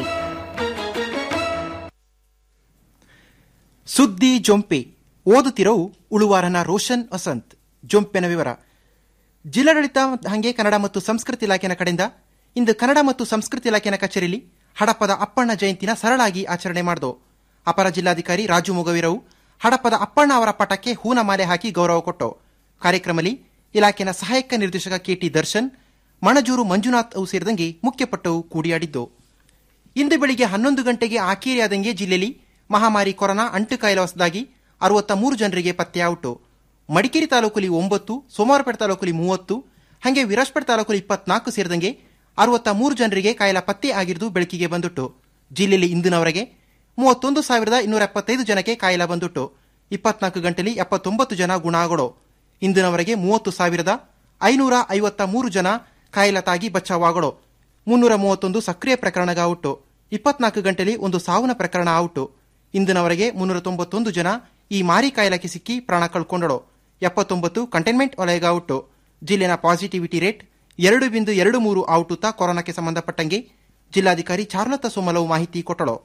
ಸುದ್ದಿ ಜೊಂಪೆ ಓದುತ್ತಿರವು ಉಳುವಾರನ ರೋಷನ್ ವಸಂತ್ ಜೊಂಪೆನ ವಿವರ ಜಿಲ್ಲಾಡಳಿತ ಹಂಗೆ ಕನ್ನಡ ಮತ್ತು ಸಂಸ್ಕೃತಿ ಇಲಾಖೆನ ಕಡೆಯಿಂದ ಇಂದು ಕನ್ನಡ ಮತ್ತು ಸಂಸ್ಕೃತಿ ಇಲಾಖೆನ ಕಚೇರಿಯಲ್ಲಿ ಹಡಪದ ಅಪ್ಪಣ್ಣ ಜಯಂತಿನ ಸರಳಾಗಿ ಆಚರಣೆ ಮಾಡಿದೋ ಅಪರ ಜಿಲ್ಲಾಧಿಕಾರಿ ರಾಜು ಮೊಗವೀರವು ಹಡಪದ ಅಪ್ಪಣ್ಣ ಅವರ ಪಟಕ್ಕೆ ಹೂನ ಮಾಲೆ ಹಾಕಿ ಗೌರವ ಕೊಟ್ಟು ಕಾರ್ಯಕ್ರಮದಲ್ಲಿ ಇಲಾಖೆನ ಸಹಾಯಕ ನಿರ್ದೇಶಕ ಕೆಟಿ ದರ್ಶನ್ ಮಣಜೂರು ಮಂಜುನಾಥ್ ಅವು ಸೇರಿದಂಗೆ ಮುಖ್ಯಪಟ್ಟವು ಕೂಡಿಯಾಡಿದ್ದು ಇಂದು ಬೆಳಿಗ್ಗೆ ಹನ್ನೊಂದು ಗಂಟೆಗೆ ಆಕೇರಿಯಾದಂಗೆ ಜಿಲ್ಲೆಯಲ್ಲಿ ಮಹಾಮಾರಿ ಕೊರೋನಾ ಅಂಟು ಕಾಯಿಲೆ ಹೊಸದಾಗಿ ಅರವತ್ತ ಮೂರು ಜನರಿಗೆ ಪತ್ತೆಯಾಯಿತು ಮಡಿಕೇರಿ ತಾಲೂಕಲ್ಲಿ ಒಂಬತ್ತು ಸೋಮವಾರಪೇಟೆ ತಾಲೂಕಲ್ಲಿ ಮೂವತ್ತು ಹಾಗೆ ವಿರಾಜಪೇಟೆ ತಾಲೂಕಲ್ಲಿ ಇಪ್ಪತ್ನಾಲ್ಕು ಸೇರಿದಂಗೆ ಅರವತ್ತ ಮೂರು ಜನರಿಗೆ ಕಾಯಿಲೆ ಪತ್ತೆ ಆಗಿರುವುದು ಬೆಳಕಿಗೆ ಬಂದುಟ್ಟು ಜಿಲ್ಲೆಯಲ್ಲಿ ಇಂದಿನವರೆಗೆ ಮೂವತ್ತೊಂದು ಸಾವಿರದ ಇನ್ನೂರ ಎಪ್ಪತ್ತೈದು ಜನಕ್ಕೆ ಕಾಯಿಲೆ ಬಂದುಟ್ಟು ಇಪ್ಪತ್ನಾಲ್ಕು ಗಂಟೆಯಲ್ಲಿ ಎಪ್ಪತ್ತೊಂಬತ್ತು ಜನ ಗುಣ ಆಗೋಡು ಇಂದಿನವರೆಗೆ ಮೂವತ್ತು ಸಾವಿರದ ಐನೂರ ಐವತ್ತ ಮೂರು ಜನ ಕಾಯಿಲೆ ತಾಗಿ ಬಚಾವಾಗೋಡು ಮುನ್ನೂರ ಮೂವತ್ತೊಂದು ಸಕ್ರಿಯ ಪ್ರಕರಣಗಾವುಟ್ಟು ಇಪ್ಪತ್ನಾಲ್ಕು ಗಂಟೆಯಲ್ಲಿ ಒಂದು ಸಾವಿನ ಪ್ರಕರಣ ಆವುಟು ಇಂದಿನವರೆಗೆ ಮುನ್ನೂರ ತೊಂಬತ್ತೊಂದು ಜನ ಈ ಮಾರಿ ಕಾಯಿಲೆಗೆ ಸಿಕ್ಕಿ ಪ್ರಾಣ ಕಳ್ಕೊಂಡಳು ಎಪ್ಪತ್ತೊಂಬತ್ತು ಕಂಟೈನ್ಮೆಂಟ್ ವಲಯಗಾವುಟ್ಟು ಜಿಲ್ಲೆನ ಪಾಸಿಟಿವಿಟಿ ರೇಟ್ ಎರಡು ಬಿಂದು ಎರಡು ಮೂರು ಆವುಟುತ್ತಾ ಕೊರೋನಾಕ್ಕೆ ಸಂಬಂಧಪಟ್ಟಂಗೆ ಜಿಲ್ಲಾಧಿಕಾರಿ ಚಾರುಲತಾ ಸೋಮಲವು ಮಾಹಿತಿ ಕೊಟ್ಟಳು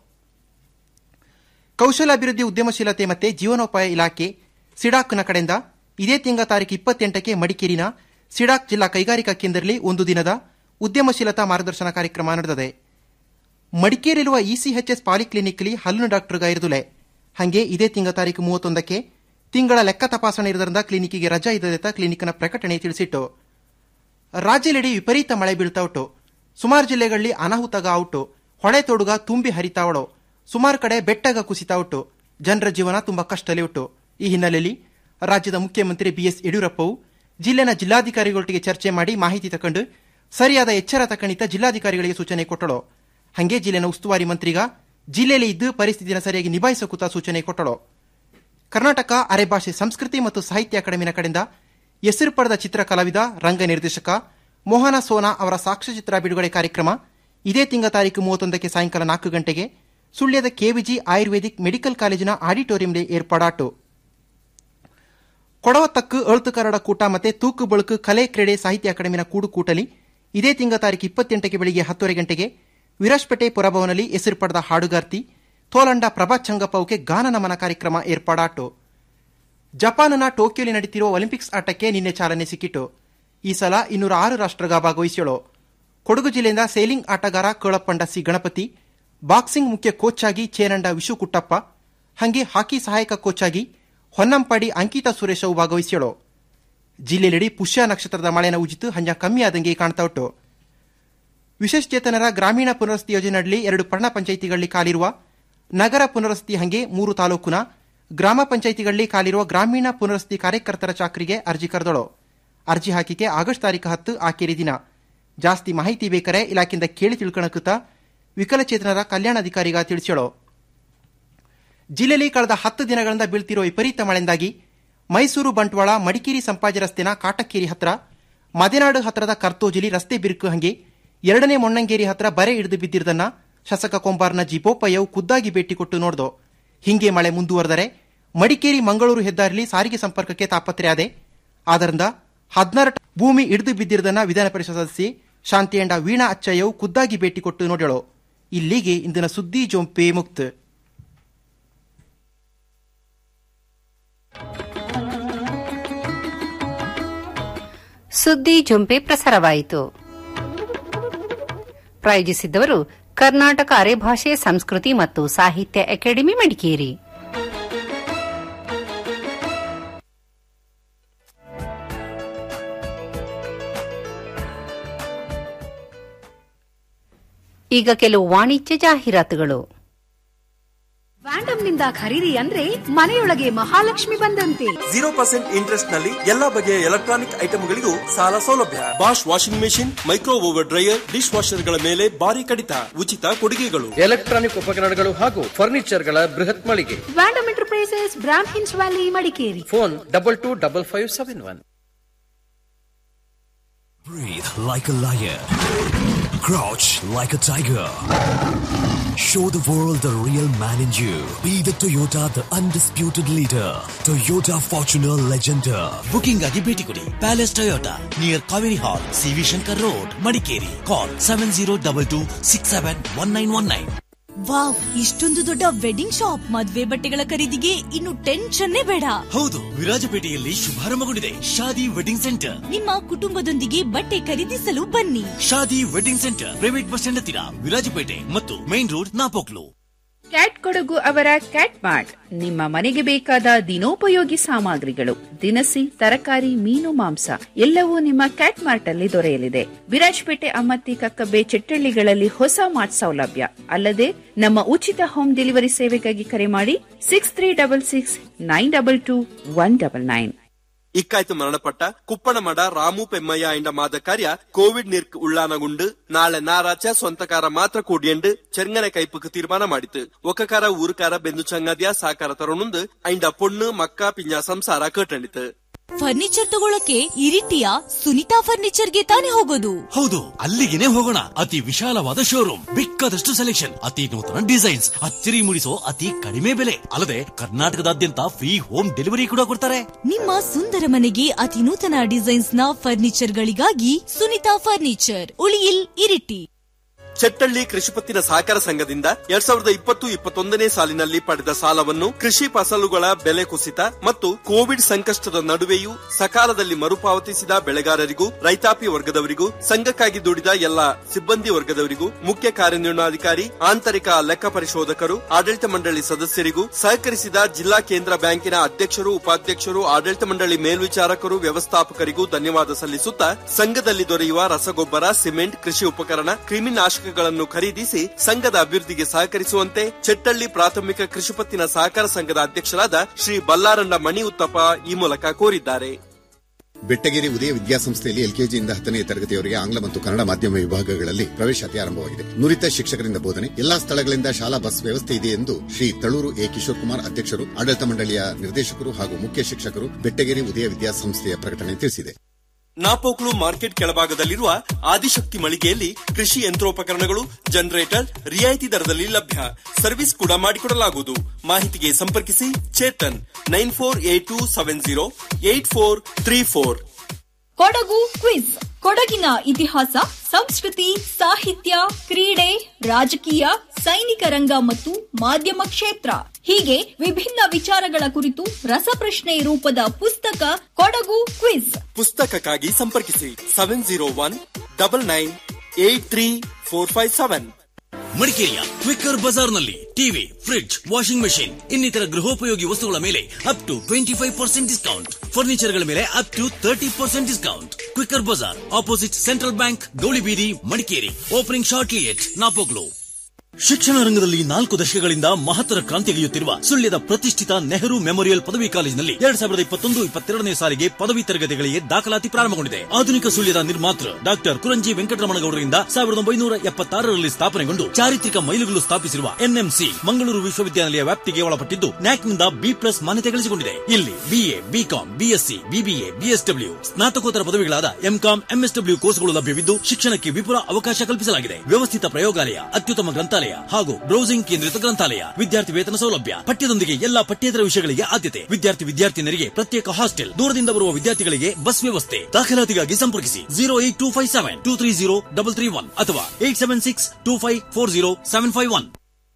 ಕೌಶಲಾಭಿವೃದ್ಧಿ ಉದ್ಯಮಶೀಲತೆ ಮತ್ತೆ ಜೀವನೋಪಾಯ ಇಲಾಖೆ ಸಿಡಾಕ್ನ ಕಡೆಯಿಂದ ಇದೇ ತಿಂಗಳ ತಾರೀಕು ಇಪ್ಪತ್ತೆಂಟಕ್ಕೆ ಮಡಿಕೇರಿನ ಸಿಡಾಕ್ ಜಿಲ್ಲಾ ಕೈಗಾರಿಕಾ ಕೇಂದ್ರದಲ್ಲಿ ಒಂದು ದಿನದ ಉದ್ಯಮಶೀಲತಾ ಮಾರ್ಗದರ್ಶನ ಕಾರ್ಯಕ್ರಮ ನಡೆದಿದೆ ಮಡಿಕೇರಿರುವ ಇಸಿಎಚ್ಎಸ್ ಪಾಲಿಕ್ಲಿನಿಕ್ಲಿ ಹಲ್ಲಿನ ಡಾಕ್ಟರ್ ಇರುದುಲೆ ಹಾಗೆ ಇದೇ ತಿಂಗಳ ತಾರೀಕು ಮೂವತ್ತೊಂದಕ್ಕೆ ತಿಂಗಳ ಲೆಕ್ಕ ತಪಾಸಣೆ ಇರೋದ್ರಿಂದ ಕ್ಲಿನಿಕ್ಗೆ ರಜಾ ಇದ್ದದೆತ್ತ ಕ್ಲಿನಿಕ್ನ ಪ್ರಕಟಣೆ ತಿಳಿಸಿಟ್ಟು ರಾಜ್ಯದೆಡೆ ವಿಪರೀತ ಮಳೆ ಬೀಳ್ತಾ ಉಂಟು ಸುಮಾರು ಜಿಲ್ಲೆಗಳಲ್ಲಿ ಅನಾಹುತಗ ಔಟು ಹೊಳೆ ತೋಡುಗ ತುಂಬಿ ಹರಿತಾವಳು ಸುಮಾರು ಕಡೆ ಬೆಟ್ಟಗ ಕುಸಿತಾ ಉಂಟು ಜನರ ಜೀವನ ತುಂಬಾ ಕಷ್ಟದಲ್ಲಿ ಉಂಟು ಈ ಹಿನ್ನೆಲೆಯಲ್ಲಿ ರಾಜ್ಯದ ಮುಖ್ಯಮಂತ್ರಿ ಬಿಎಸ್ ಯಡಿಯೂರಪ್ಪವು ಜಿಲ್ಲೆನ ಜಿಲ್ಲಾಧಿಕಾರಿಗಳೊಟ್ಟಿಗೆ ಚರ್ಚೆ ಮಾಡಿ ಮಾಹಿತಿ ತಕೊಂಡು ಸರಿಯಾದ ಎಚ್ಚರ ತಕಣಿತ ಜಿಲ್ಲಾಧಿಕಾರಿಗಳಿಗೆ ಸೂಚನೆ ಕೊಟ್ಟಳು ಹಂಗೆ ಜಿಲ್ಲೆನ ಉಸ್ತುವಾರಿ ಮಂತ್ರಿಗ ಜಿಲ್ಲೆಯಲ್ಲಿ ಇದ್ದು ಪರಿಸ್ಥಿತಿನ ಸರಿಯಾಗಿ ನಿಭಾಯಿಸಕೂತ ಸೂಚನೆ ಕೊಟ್ಟಳು ಕರ್ನಾಟಕ ಅರೆಭಾಷೆ ಸಂಸ್ಕೃತಿ ಮತ್ತು ಸಾಹಿತ್ಯ ಅಕಾಡೆಮಿನ ಕಡೆಯಿಂದ ಹೆಸರು ಪಡೆದ ಚಿತ್ರ ಕಲಾವಿದ ರಂಗ ನಿರ್ದೇಶಕ ಮೋಹನ ಸೋನಾ ಅವರ ಸಾಕ್ಷ್ಯಚಿತ್ರ ಬಿಡುಗಡೆ ಕಾರ್ಯಕ್ರಮ ಇದೇ ತಿಂಗಳ ತಾರೀಕು ಮೂವತ್ತೊಂದಕ್ಕೆ ಸಾಯಂಕಾಲ ನಾಲ್ಕು ಗಂಟೆಗೆ ಸುಳ್ಯದ ಕೆವಿಜಿ ಆಯುರ್ವೇದಿಕ್ ಮೆಡಿಕಲ್ ಕಾಲೇಜಿನ ಆಡಿಟೋರಿಯಂನಲ್ಲಿ ಏರ್ಪಾಡಾಟು ಕೊಡವತ್ತಕ್ಕು ಅಳುತು ಕರಡ ಕೂಟ ಮತ್ತೆ ತೂಕು ಬಳುಕು ಕಲೆ ಕ್ರೀಡೆ ಸಾಹಿತ್ಯ ಅಕಾಡೆಮಿನ ಕೂಡು ಕೂಟಲಿ ಇದೇ ತಿಂಗಳ ತಾರೀಕು ಇಪ್ಪತ್ತೆಂಟಕ್ಕೆ ಬೆಳಿಗ್ಗೆ ಹತ್ತುವರೆ ಗಂಟೆಗೆ ವಿರಾಜ್ಪೇಟೆ ಪುರಭವನಲ್ಲಿ ಹೆಸರು ಪಡೆದ ಹಾಡುಗಾರ್ತಿ ತೋಲಂಡ ಪ್ರಭಾ ಚಂಗಪ್ಪವುಗೆ ಗಾನ ನಮನ ಕಾರ್ಯಕ್ರಮ ಏರ್ಪಾಡಾಟು ಜಪಾನ್ನ ಟೋಕಿಯೋಲಿ ನಡೀತಿರುವ ಒಲಿಂಪಿಕ್ಸ್ ಆಟಕ್ಕೆ ನಿನ್ನೆ ಚಾಲನೆ ಸಿಕ್ಕಿತು ಈ ಸಲ ಇನ್ನೂರ ಆರು ರಾಷ್ಟ್ರಗ ಭಾಗವಹಿಸಿಳು ಕೊಡಗು ಜಿಲ್ಲೆಯಿಂದ ಸೇಲಿಂಗ್ ಆಟಗಾರ ಕೋಳಪ್ಪಂಡ ಸಿ ಗಣಪತಿ ಬಾಕ್ಸಿಂಗ್ ಮುಖ್ಯ ಕೋಚ್ ಆಗಿ ಚೇರಂಡ ವಿಶು ಕುಟ್ಟಪ್ಪ ಹಂಗೆ ಹಾಕಿ ಸಹಾಯಕ ಕೋಚ್ ಆಗಿ ಹೊನ್ನಂಪಾಡಿ ಅಂಕಿತಾ ಸುರೇಶ್ ಅವು ಭಾಗವಹಿಸಿಳು ಜಿಲ್ಲೆಯೆಡೆ ಪುಷ್ಯ ನಕ್ಷತ್ರದ ಮಳೆನ ಉಜಿತು ಹಂಜ ಕಮ್ಮಿ ಆದಂಗೆ ಕಾಣ್ತಾ ಉಂಟು ವಿಶೇಷಚೇತನರ ಗ್ರಾಮೀಣ ಪುನರ್ವಸತಿ ಯೋಜನೆಯಲ್ಲಿ ಎರಡು ಪಟ್ಟಣ ಪಂಚಾಯಿತಿಗಳಲ್ಲಿ ಕಾಲಿರುವ ನಗರ ಪುನರ್ವಸತಿ ಹಂಗೆ ಮೂರು ತಾಲೂಕುನ ಗ್ರಾಮ ಪಂಚಾಯಿತಿಗಳಲ್ಲಿ ಕಾಲಿರುವ ಗ್ರಾಮೀಣ ಪುನರ್ವಸತಿ ಕಾರ್ಯಕರ್ತರ ಚಾಕರಿಗೆ ಅರ್ಜಿ ಕರೆದಳು ಅರ್ಜಿ ಹಾಕಿಕೆ ಆಗಸ್ಟ್ ತಾರೀಕು ಹತ್ತು ಆಕೇರಿ ದಿನ ಜಾಸ್ತಿ ಮಾಹಿತಿ ಬೇಕಾರೆ ಇಲಾಖೆಯಿಂದ ಕೇಳಿ ತಿಳ್ಕೊಳಕುತ್ತ ವಿಕಲಚೇತನರ ಕಲ್ಯಾಣಾಧಿಕಾರಿಗ ತಿಳಿಸ್ಯಳು ಜಿಲ್ಲೆಯಲ್ಲಿ ಕಳೆದ ಹತ್ತು ದಿನಗಳಿಂದ ಬೀಳ್ತಿರುವ ವಿಪರೀತ ಮಳೆಯಿಂದಾಗಿ ಮೈಸೂರು ಬಂಟ್ವಾಳ ಮಡಿಕೇರಿ ಸಂಪಾಜಿ ರಸ್ತೆನ ಕಾಟಕ್ಕೇರಿ ಹತ್ರ ಮದೆನಾಡು ಹತ್ರದ ಕರ್ತೋಜಿಲಿ ರಸ್ತೆ ಬಿರುಕು ಹಂಗೆ ಎರಡನೇ ಮೊಣ್ಣಂಗೇರಿ ಹತ್ರ ಬರೆ ಹಿಡಿದು ಬಿದ್ದಿರುವುದನ್ನ ಶಾಸಕ ಕೊಂಬಾರ್ನ ಜಿಪೋಪಯ್ಯವು ಖುದ್ದಾಗಿ ಭೇಟಿ ಕೊಟ್ಟು ನೋಡ್ದು ಹಿಂಗೆ ಮಳೆ ಮುಂದುವರೆದರೆ ಮಡಿಕೇರಿ ಮಂಗಳೂರು ಹೆದ್ದಾರಿಲಿ ಸಾರಿಗೆ ಸಂಪರ್ಕಕ್ಕೆ ತಾಪತ್ರೆಯಾದೆ ಆದ್ದರಿಂದ ಹದಿನಾರು ಭೂಮಿ ಹಿಡಿದು ಬಿದ್ದಿರುವುದನ್ನ ವಿಧಾನ ಪರಿಷತ್ ಸದಸ್ಯೆ ಶಾಂತಿಯಂಡ ವೀಣಾ ಅಚ್ಚಯ್ಯವು ಖುದ್ದಾಗಿ ಭೇಟಿ ಕೊಟ್ಟು ನೋಡ್ಯಳು ಇಲ್ಲಿಗೆ ಇಂದಿನ ಸುದ್ದಿ ಜೊಂಪೆ ಮುಕ್ತ ಸುದ್ದಿ ಜುಂಪೆ ಪ್ರಸಾರವಾಯಿತು ಪ್ರಾಯೋಜಿಸಿದ್ದವರು ಕರ್ನಾಟಕ ಅರೆಭಾಷೆ ಸಂಸ್ಕೃತಿ ಮತ್ತು ಸಾಹಿತ್ಯ ಅಕಾಡೆಮಿ ಮಡಿಕೇರಿ ಈಗ ಕೆಲವು ವಾಣಿಜ್ಯ ಜಾಹೀರಾತುಗಳು ವ್ಯಾಂಡಮ್ನಿಂದ ಖರೀದಿ ಅಂದ್ರೆ ಮನೆಯೊಳಗೆ ಮಹಾಲಕ್ಷ್ಮಿ ಬಂದಂತೆ ಜೀರೋ ಪರ್ಸೆಂಟ್ ಇಂಟ್ರೆಸ್ಟ್ ನಲ್ಲಿ ಎಲ್ಲಾ ಬಗೆಯ ಎಲೆಕ್ಟ್ರಾನಿಕ್ ಐಟಮ್ಗಳಿಗೂ ಸಾಲ ಸೌಲಭ್ಯ Bosch washing machine micro oven dryer dish ವಾಷರ್ಗಳ ಮೇಲೆ ಭಾರಿ ಕಡಿತ ಉಚಿತ ಕೊಡುಗೆಗಳು ಎಲೆಕ್ಟ್ರಾನಿಕ್ ಉಪಕರಣಗಳು ಹಾಗೂ ಫರ್ನಿಚರ್ಗಳ ಬೃಹತ್ ಮಳಿಗೆ ವ್ಯಾಂಡಮ್ ಎಂಟರ್ಪ್ರೈಸಸ್ ಬ್ರಾಮ್ ಹಿನ್ಸ್ valley Madikeri phone double two double five seven one Breathe like a lion. Crouch like a tiger. Show the world the real man in you. Be the Toyota, the undisputed leader. Toyota Fortuner Legender. Booking ಆಗಿ ಭೇಟಿ ಕೊಡಿ palace Toyota near Kaveri hall CV Shankar road Madikeri call seven zero double two six seven one nine one nine wow ಇಷ್ಟೊಂದು ದೊಡ್ಡ wedding shop ಮದ್ವೆ ಬಟ್ಟೆಗಳ ಖರೀದಿಗೆ ಇನ್ನು ಟೆನ್ಷನ್ನೇ ಬೇಡ ಹೌದು ವಿರಾಜಪೇಟೆಯಲ್ಲಿ ಶುಭಾರಂಭಗೊಂಡಿದೆ ಶಾದಿ ವೆಡ್ಡಿಂಗ್ ಸೆಂಟರ್ ನಿಮ್ಮ ಕುಟುಂಬದೊಂದಿಗೆ ಬಟ್ಟೆ ಖರೀದಿಸಲು ಬನ್ನಿ Shaadi wedding centre private bus stand ಹತ್ತಿರ ವಿರಾಜಪೇಟೆ ಮತ್ತು main road Napoklu Cat Kodagu ಅವರ ಕ್ಯಾಟ್ ಮಾರ್ಟ್ ನಿಮ್ಮ ಮನೆಗೆ ಬೇಕಾದ ದಿನೋಪಯೋಗಿ ಸಾಮಗ್ರಿಗಳು ದಿನಸಿ ತರಕಾರಿ ಮೀನು ಮಾಂಸ ಎಲ್ಲವೂ ನಿಮ್ಮ ಕ್ಯಾಟ್ ಮಾರ್ಟ್ ಅಲ್ಲಿ ದೊರೆಯಲಿದೆ ವಿರಾಜಪೇಟೆ ಅಮ್ಮತ್ತಿ ಕಕ್ಕಬ್ಬೆ ಚೆಟ್ಟಳ್ಳಿಗಳಲ್ಲಿ ಹೊಸ ಮಾರ್ಟ್ ಸೌಲಭ್ಯ ಅಲ್ಲದೆ ನಮ್ಮ ಉಚಿತ ಹೋಮ್ ಡೆಲಿವರಿ ಸೇವೆಗಾಗಿ ಕರೆ ಮಾಡಿ six three double six nine double two one double nine ഇക്കായത്ത് മരണപ്പെട്ട കുപ്പണമട റാമു പെമ്മയ്യ എന്ന മാതക്കാര്യ കോവിഡ് നിർക്ക് ഉള്ളാനകൊണ്ട് നാളെ ഞായറാഴ്ച സ്വന്തക്കാര മാത്ര കൂടിയണ്ട് ചെറുങ്ങനെ കൈപ്പക്ക് തീരുമാനം ಮಾಡಿತ್ತು ಒಕ್ಕಕಾರ ಊರುಕಾರ ಬೆಂದು ಚಂಗದಿಯ ಸಾಕಾರ ತರೋಣಂದು ಐಂಡ ಪೊಣ್ಣು ಮಕ್ಕ ಪಿಂಜ ಸಂಸಾರ ಕೇಟಂಡಿತು ಫರ್ನಿಚರ್ ತಗೊಳಕ್ಕೆ ಇರಿಟಿಯ ಸುನಿತಾ ಫರ್ನಿಚರ್ಗೆ ತಾನೇ ಹೋಗೋದು ಹೌದು ಅಲ್ಲಿಗೆನೆ ಹೋಗೋಣ ಅತಿ ವಿಶಾಲವಾದ ಶೋರೂಮ್ ಬೇಕಾದಷ್ಟು ಸೆಲೆಕ್ಷನ್ ಅತಿ ನೂತನ ಡಿಸೈನ್ಸ್ ಅಚ್ಚರಿ ಮೂಡಿಸೋ ಅತಿ ಕಡಿಮೆ ಬೆಲೆ ಅಲ್ಲದೆ ಕರ್ನಾಟಕದಾದ್ಯಂತ ಫ್ರೀ ಹೋಮ್ ಡೆಲಿವರಿ ಕೂಡ ಕೊಡ್ತಾರೆ ನಿಮ್ಮ ಸುಂದರ ಮನೆಗೆ ಅತಿ ನೂತನ ಡಿಸೈನ್ಸ್ ನ ಫರ್ನಿಚರ್ ಗಳಿಗಾಗಿ ಸುನಿತಾ ಫರ್ನಿಚರ್ ಉಳಿಯಿಲ್ ಇರಿಟಿ ಚೆಟ್ಟಳ್ಳಿ ಕೃಷಿಪತ್ತಿನ ಸಹಕಾರ ಸಂಘದಿಂದ ಎರಡ್ ಸಾವಿರದ ಇಪ್ಪತ್ತು ಇಪ್ಪತ್ತೊಂದನೇ ಸಾಲಿನಲ್ಲಿ ಪಡೆದ ಸಾಲವನ್ನು ಕೃಷಿ ಫಸಲುಗಳ ಬೆಲೆ ಕುಸಿತ ಮತ್ತು ಕೋವಿಡ್ ಸಂಕಷ್ಟದ ನಡುವೆಯೂ ಸಕಾಲದಲ್ಲಿ ಮರುಪಾವತಿಸಿದ ಬೆಳೆಗಾರರಿಗೂ ರೈತಾಪಿ ವರ್ಗದವರಿಗೂ ಸಂಘಕ್ಕಾಗಿ ದುಡಿದ ಎಲ್ಲ ಸಿಬ್ಬಂದಿ ವರ್ಗದವರಿಗೂ ಮುಖ್ಯ ಕಾರ್ಯನಿರ್ವಹಣಾಧಿಕಾರಿ ಆಂತರಿಕ ಲೆಕ್ಕ ಪರಿಶೋಧಕರು ಆಡಳಿತ ಮಂಡಳಿ ಸದಸ್ಯರಿಗೂ ಸಹಕರಿಸಿದ ಜಿಲ್ಲಾ ಕೇಂದ್ರ ಬ್ಯಾಂಕಿನ ಅಧ್ಯಕ್ಷರು ಉಪಾಧ್ಯಕ್ಷರು ಆಡಳಿತ ಮಂಡಳಿ ಮೇಲ್ವಿಚಾರಕರು ವ್ಯವಸ್ಥಾಪಕರಿಗೂ ಧನ್ಯವಾದ ಸಲ್ಲಿಸುತ್ತಾ ಸಂಘದಲ್ಲಿ ದೊರೆಯುವ ರಸಗೊಬ್ಬರ ಸಿಮೆಂಟ್ ಕೃಷಿ ಉಪಕರಣ ಕ್ರಿಮಿನಾಶಕಗಳನ್ನು ಖರೀದಿಸಿ ಸಂಘದ ಅಭಿವೃದ್ಧಿಗೆ ಸಹಕರಿಸುವಂತೆ ಚೆಟ್ಟಳ್ಳಿ ಪ್ರಾಥಮಿಕ ಕೃಷಿಪತ್ತಿನ ಸಹಕಾರ ಸಂಘದ ಅಧ್ಯಕ್ಷರಾದ ಶ್ರೀ ಬಲ್ಲಾರಂಡ ಮಣಿ ಉತ್ತಪ್ಪ ಈ ಮೂಲಕ ಕೋರಿದ್ದಾರೆ ಬೆಟ್ಟಗೇರಿ ಉದಯ ವಿದ್ಯಾಸಂಸ್ಥೆಯಲ್ಲಿ ಎಲ್ಕೆಜಿಯಿಂದ ಹತ್ತನೇ ತರಗತಿಯವರೆಗೆ ಆಂಗ್ಲ ಮತ್ತು ಕನ್ನಡ ಮಾಧ್ಯಮ ವಿಭಾಗಗಳಲ್ಲಿ ಪ್ರವೇಶಾತಿ ಆರಂಭವಾಗಿದೆ ನುರಿತ ಶಿಕ್ಷಕರಿಂದ ಬೋಧನೆ ಎಲ್ಲಾ ಸ್ಥಳಗಳಿಂದ ಶಾಲಾ ಬಸ್ ವ್ಯವಸ್ಥೆ ಇದೆ ಎಂದು ಶ್ರೀ ತಳೂರು ಎ ಕಿಶೋರ್ ಕುಮಾರ್ ಅಧ್ಯಕ್ಷರು ಆಡಳಿತ ಮಂಡಳಿಯ ನಿರ್ದೇಶಕರು ಹಾಗೂ ಮುಖ್ಯ ಶಿಕ್ಷಕರು ಬೆಟ್ಟಗೇರಿ ಉದಯ ವಿದ್ಯಾಸಂಸ್ಥೆಯ ಪ್ರಕಟಣೆ ತಿಳಿಸಿದೆ ನಾಪೋಕ್ಲು ಮಾರ್ಕೆಟ್ ಕೆಳಭಾಗದಲ್ಲಿರುವ ಆದಿಶಕ್ತಿ ಮಳಿಗೆಯಲ್ಲಿ ಕೃಷಿ ಯಂತ್ರೋಪಕರಣಗಳು ಜನರೇಟರ್ ರಿಯಾಯಿತಿ ದರದಲ್ಲಿ ಲಭ್ಯ ಸರ್ವಿಸ್ ಕೂಡ ಮಾಡಿಕೊಡಲಾಗುವುದು ಮಾಹಿತಿಗೆ ಸಂಪರ್ಕಿಸಿ Chetan nine four eight two seven zero eight four three four Kodagu quiz ಕೊಡಗಿನ ಇತಿಹಾಸ ಸಂಸ್ಕೃತಿ ಸಾಹಿತ್ಯ ಕ್ರೀಡೆ ರಾಜಕೀಯ ಸೈನಿಕ ರಂಗ ಮತ್ತು ಮಾಧ್ಯಮ ಕ್ಷೇತ್ರ ಹೀಗೆ ವಿಭಿನ್ನ ವಿಚಾರಗಳ ಕುರಿತು ರಸಪ್ರಶ್ನೆ ರೂಪದ ಪುಸ್ತಕ ಕೊಡಗು ಕ್ವಿಜ್ ಪುಸ್ತಕಕ್ಕಾಗಿ ಸಂಪರ್ಕಿಸಿ seven zero one double nine eight three four five seven ಮಡಿಕೇರಿಯ ಕ್ವಿಕ್ಕರ್ ಬಜಾರ್ನಲ್ಲಿ ಟಿವಿ ಫ್ರಿಡ್ಜ್ ವಾಷಿಂಗ್ ಮೆಷಿನ್ ಇನ್ನಿತರ ಗೃಹೋಪಯೋಗಿ ವಸ್ತುಗಳ ಮೇಲೆ up to twenty five percent discount ಫರ್ನಿಚರ್ಗಳ ಮೇಲೆ up to thirty percent discount Quicker Bazaar opposite Central Bank Gowlibeedi Madikeri opening shortly at Napoklu ಶಿಕ್ಷಣ ರಂಗದಲ್ಲಿ ನಾಲ್ಕು ದಶಕಗಳಿಂದ ಮಹತ್ತರ ಕ್ರಾಂತಿಗೆಯುತ್ತಿರುವ ಸುಳ್ಯದ ಪ್ರತಿಷ್ಠಿತ ನೆಹರು ಮೆಮೋರಿಯಲ್ ಪದವಿ ಕಾಲೇಜಿನಲ್ಲಿ ಎರಡ್ ಸಾವಿರದ ಇಪ್ಪತ್ತೊಂದು ಇಪ್ಪತ್ತೆರಡನೇ ಸಾಲಿಗೆ ಪದವಿ ತರಗತಿಗಳಿಗೆ ದಾಖಲಾತಿ ಪ್ರಾರಂಭಗೊಂಡಿದೆ ಆಧುನಿಕ ಸುಳ್ಯದ ನಿರ್ಮಾತೃ ಡಾಕ್ಟರ್ ಕುರಂಜಿ ವೆಂಕಟರಮಣಗೌಡರಿಂದ ಸಾವಿರದ ಒಂಬೈನೂರ ಎಪ್ಪತ್ತಾರರಲ್ಲಿ ಸ್ಥಾಪನೆಗೊಂಡು ಚಾರಿತ್ರಿಕ ಮೈಲುಗಲ್ಲು ಸ್ಥಾಪಿಸಿರುವ ಎನ್ಎಂಸಿ ಮಂಗಳೂರು ವಿಶ್ವವಿದ್ಯಾಲಯ ವ್ಯಾಪ್ತಿಗೆ ಒಳಪಟ್ಟಿದ್ದು ನ್ಯಾಕ್ನಿಂದ ಬಿ ಪ್ಲಸ್ ಮಾನ್ಯತೆ ಗಳಿಸಿಕೊಂಡಿದೆ ಇಲ್ಲಿ BA BCom BSc BBA BSW ಸ್ನಾತಕೋತ್ತರ ಪದವಿಗಳಾದ ಎಂಕಾಂ ಎಂಎಸ್ಡಬ್ಲ್ಯೂ ಕೋರ್ಸ್ಗಳು ಲಭ್ಯವಿದ್ದು ಶಿಕ್ಷಣಕ್ಕೆ ವಿಪುಲ ಅವಕಾಶ ಕಲ್ಪಿಸಲಾಗಿದೆ ವ್ಯವಸ್ಥಿತ ಪ್ರಯೋಗಾಲಯ ಅತ್ಯುತ್ತಮ ಗ್ರಂಥಾಲಯ ಹಾಗೂ ಬ್ರೌಸಿಂಗ್ ಕೇಂದ್ರಿತ ಗ್ರಂಥಾಲಯ ವಿದ್ಯಾರ್ಥಿ ವೇತನ ಸೌಲಭ್ಯ ಪಠ್ಯದೊಂದಿಗೆ ಎಲ್ಲಾ ಪಠ್ಯೇತರ ವಿಷಯಗಳಿಗೆ ಆದ್ಯತೆ ವಿದ್ಯಾರ್ಥಿ ವಿದ್ಯಾರ್ಥಿನಿಯರಿಗೆ ಪ್ರತ್ಯೇಕ ಹಾಸ್ಟೆಲ್ ದೂರದಿಂದ ಬರುವ ವಿದ್ಯಾರ್ಥಿಗಳಿಗೆ ಬಸ್ ವ್ಯವಸ್ಥೆ ದಾಖಲಾತಿಗಾಗಿ ಸಂಪರ್ಕಿಸಿ zero eight two five seven two three zero double three one ಅಥವಾ eight seven six two five four zero seven five one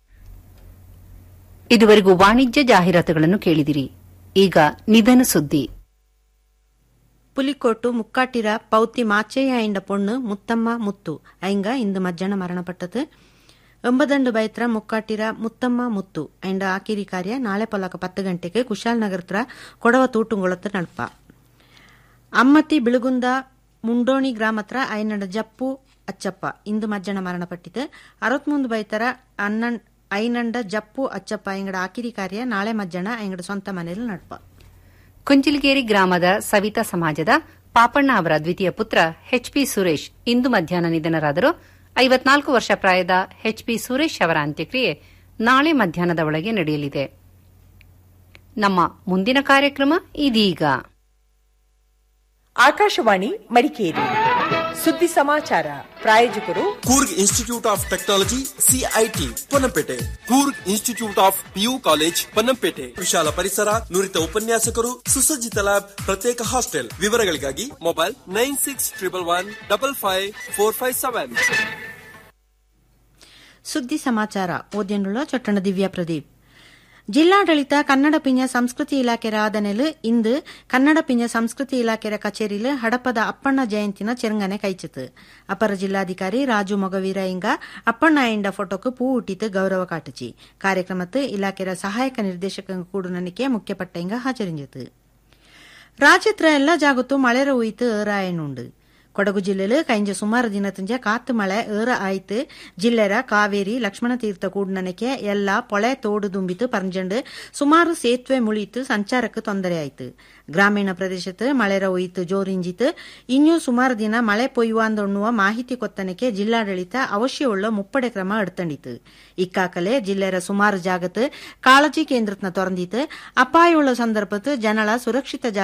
ಇದುವರೆಗೂ ವಾಣಿಜ್ಯ ಜಾಹೀರಾತುಗಳನ್ನು ಕೇಳಿದಿರಿ ಈಗ ನಿಧನ ಸುದ್ದಿ புலிக்கோட்டு முக்காட்டிர பௌத்தி மாச்சேய ஐண்ட பொண்ணு முத்தம்மா முத்து ஐங்க இந்த மஜ்ஜன மரணப்பட்டது ಒಂಬದಂಡು ಬೈತ್ರ ಮುಕ್ಕಾಟಿರ ಮುತ್ತಮ್ಮ ಮುತ್ತು ಅಂಡ್ ಆಕಿರಿ ಕಾರ್ಯ ನಾಳೆ ಪೊಲಕ ಪತ್ತು ಗಂಟೆಗೆ ಕುಶಾಲ್ ನಗರತ್ರ ಕೊಡವ ತೂಟುಂಗೊಳತ್ತ ನಡ್ಪ ಅಮ್ಮತ್ತಿ ಬಿಳುಗುಂದ ಮುಂಡೋಣಿ ಗ್ರಾಮತ್ರ ಐನಂಡ ಜಪ್ಪು ಅಚ್ಚಪ್ಪ ಇಂದು ಮಜ್ಜನ ಮರಣಪಟ್ಟಿತು ಅರವತ್ಮೂಂದು ಬೈತರ ಅನ್ನಂಡ್ ಐನಂಡ ಜಪ್ಪು ಅಚ್ಚಪ್ಪ ಎಂಗಡ ಆಕಿರಿ ಕಾರ್ಯ ನಾಳೆ ಮಜ್ಜನ ಎಂಗಡ ಸ್ವಂತ ಮನೆಯಲ್ಲಿ ನಡ್ಪ ಕುಂಚಿಲಗೇರಿ ಗ್ರಾಮದ ಸವಿತಾ ಸಮಾಜದ ಪಾಪಣ್ಣ ಅವರ ದ್ವಿತೀಯ ಪುತ್ರ ಎಚ್ಪಿ ಸುರೇಶ್ ಇಂದು ಮಧ್ಯಾಹ್ನ ನಿಧನರಾದರು ಐವತ್ನಾಲ್ಕು ವರ್ಷ ಪ್ರಾಯದ ಎಚ್ಪಿ ಸುರೇಶ್ ಅವರ ಅಂತ್ಯಕ್ರಿಯೆ ನಾಳೆ ಮಧ್ಯಾಹ್ನದ ಒಳಗೆ ನಡೆಯಲಿದೆ ನಮ್ಮ ಮುಂದಿನ ಕಾರ್ಯಕ್ರಮ ಇದೀಗ ಆಕಾಶವಾಣಿ ಮಡಿಕೇರಿ ಸುದ್ದಿ ಸಮಾಚಾರ ಪ್ರಾಯೋಜಕರು Coorg institute of technology CIT Ponnampet Coorg institute of PU college Ponnampet ವಿಶಾಲ ಪರಿಸರ ನುರಿತ ಉಪನ್ಯಾಸಕರು ಸುಸಜ್ಜಿತ ಲ್ಯಾಬ್ ಪ್ರತ್ಯೇಕ ಹಾಸ್ಟೆಲ್ ವಿವರಗಳಿಗಾಗಿ mobile nine six triple one double five four five seven ಸುದ್ದಿ ಸಮಾಚಾರ ಓದ್ಯನುಳ್ಳ ಚೊಟ್ಟಣ ದಿವ್ಯಾ ಪ್ರದೀಪ್ ಜಿಲ್ಲಾಡಳಿತ ಕನ್ನಡ ಪಿಂಜ ಸಂಸ್ಕೃತಿ ಇಲಾಖೆರ ಆದನೆಲು ಇಂದು ಕನ್ನಡ ಪಿಂಜ ಸಂಸ್ಕೃತಿ ಇಲಾಖೆರ ಕಚೇರಿಲು ಹಡಪದ ಅಪ್ಪಣ್ಣ ಜಯಂತಿನ ಚೆರುಂಗನೆ ಕೈಚಿತು ಅಪರ ಜಿಲ್ಲಾಧಿಕಾರಿ ರಾಜು ಮೊಗವೀರ ಇಂಗ ಅಪ್ಪಣ್ಣ ಎಂಡ ಫೋಟೋக்கு பூ ஊட்டித்து கௌரவ காட்டுச்சி ಕಾರ್ಯಕ್ರಮತ್ತು ಇಲಾಖೆರ ಸಹಾಯಕ ನಿರ್ದೇಶಕ ಕೂಡು ನನಿಕೆ ಮುಖ್ಯಪಟ್ಟ ಇಂಗ ಹಾಜರಿಂಜಿತು ರಾಜ್ಯತ್ರ ಎಲ್ಲ ಜಾಗತ್ತು ಮಳೆರ ಉಯಿತು ಏರಾಯನುಂಡು ಕೊಡಗು ಜಿಲ್ಲೆಲು ಕೈಂಜ ಸುಮಾರು ದಿನತುಂಜ ಕಾತ್ತು ಮಳೆ ಏರ ಆಯ್ತು ಜಿಲ್ಲೆರ ಕಾವೇರಿ ಲಕ್ಷ್ಮಣ ತೀರ್ಥ ಕೂಡ್ನನಕ್ಕೆ ಎಲ್ಲ ಪೊಳೆ ತೋಡು ದುಂಬಿತು ಪರಂಜಂಡು ಸುಮಾರು ಸೇತುವೆ ಮುಳಿತು ಸಂಚಾರಕ್ಕೆ ತೊಂದರೆ ಆಯ್ತು ಗ್ರಾಮೀಣ ಪ್ರದೇಶത്ത് ಮಳೆರ ಒಯ್ತು ಜೋರಿಂಜಿತು ಇನ್ನೂ ಸುಮಾರು ದಿನ ಮಳೆ ಪೊಯ್ಯುವಾಂದೊಣ್ಣುವ ಮಾಹಿತಿ ಕೊತ್ತನಕ್ಕೆ ಜಿಲ್ಲಾಡಳಿತ ಅವಶ್ಯವುಳ್ಳ ಮುಪ್ಪಡೆ ಕ್ರಮ ಎಡ್ತಂಡಿತು ಇಕ್ಕಾಕಲೆ ಜಿಲ್ಲೆರ ಸುಮಾರು ಜಾಗത്ത് ಕಾಳಜಿ ಕೇಂದ್ರತ್ನ ತೊರಂದಿತ್ತು ಅಪಾಯವುಳ್ಳ ಸಂದರ್ಭത്ത് ಜನಳ ಸುರಕ್ಷಿತ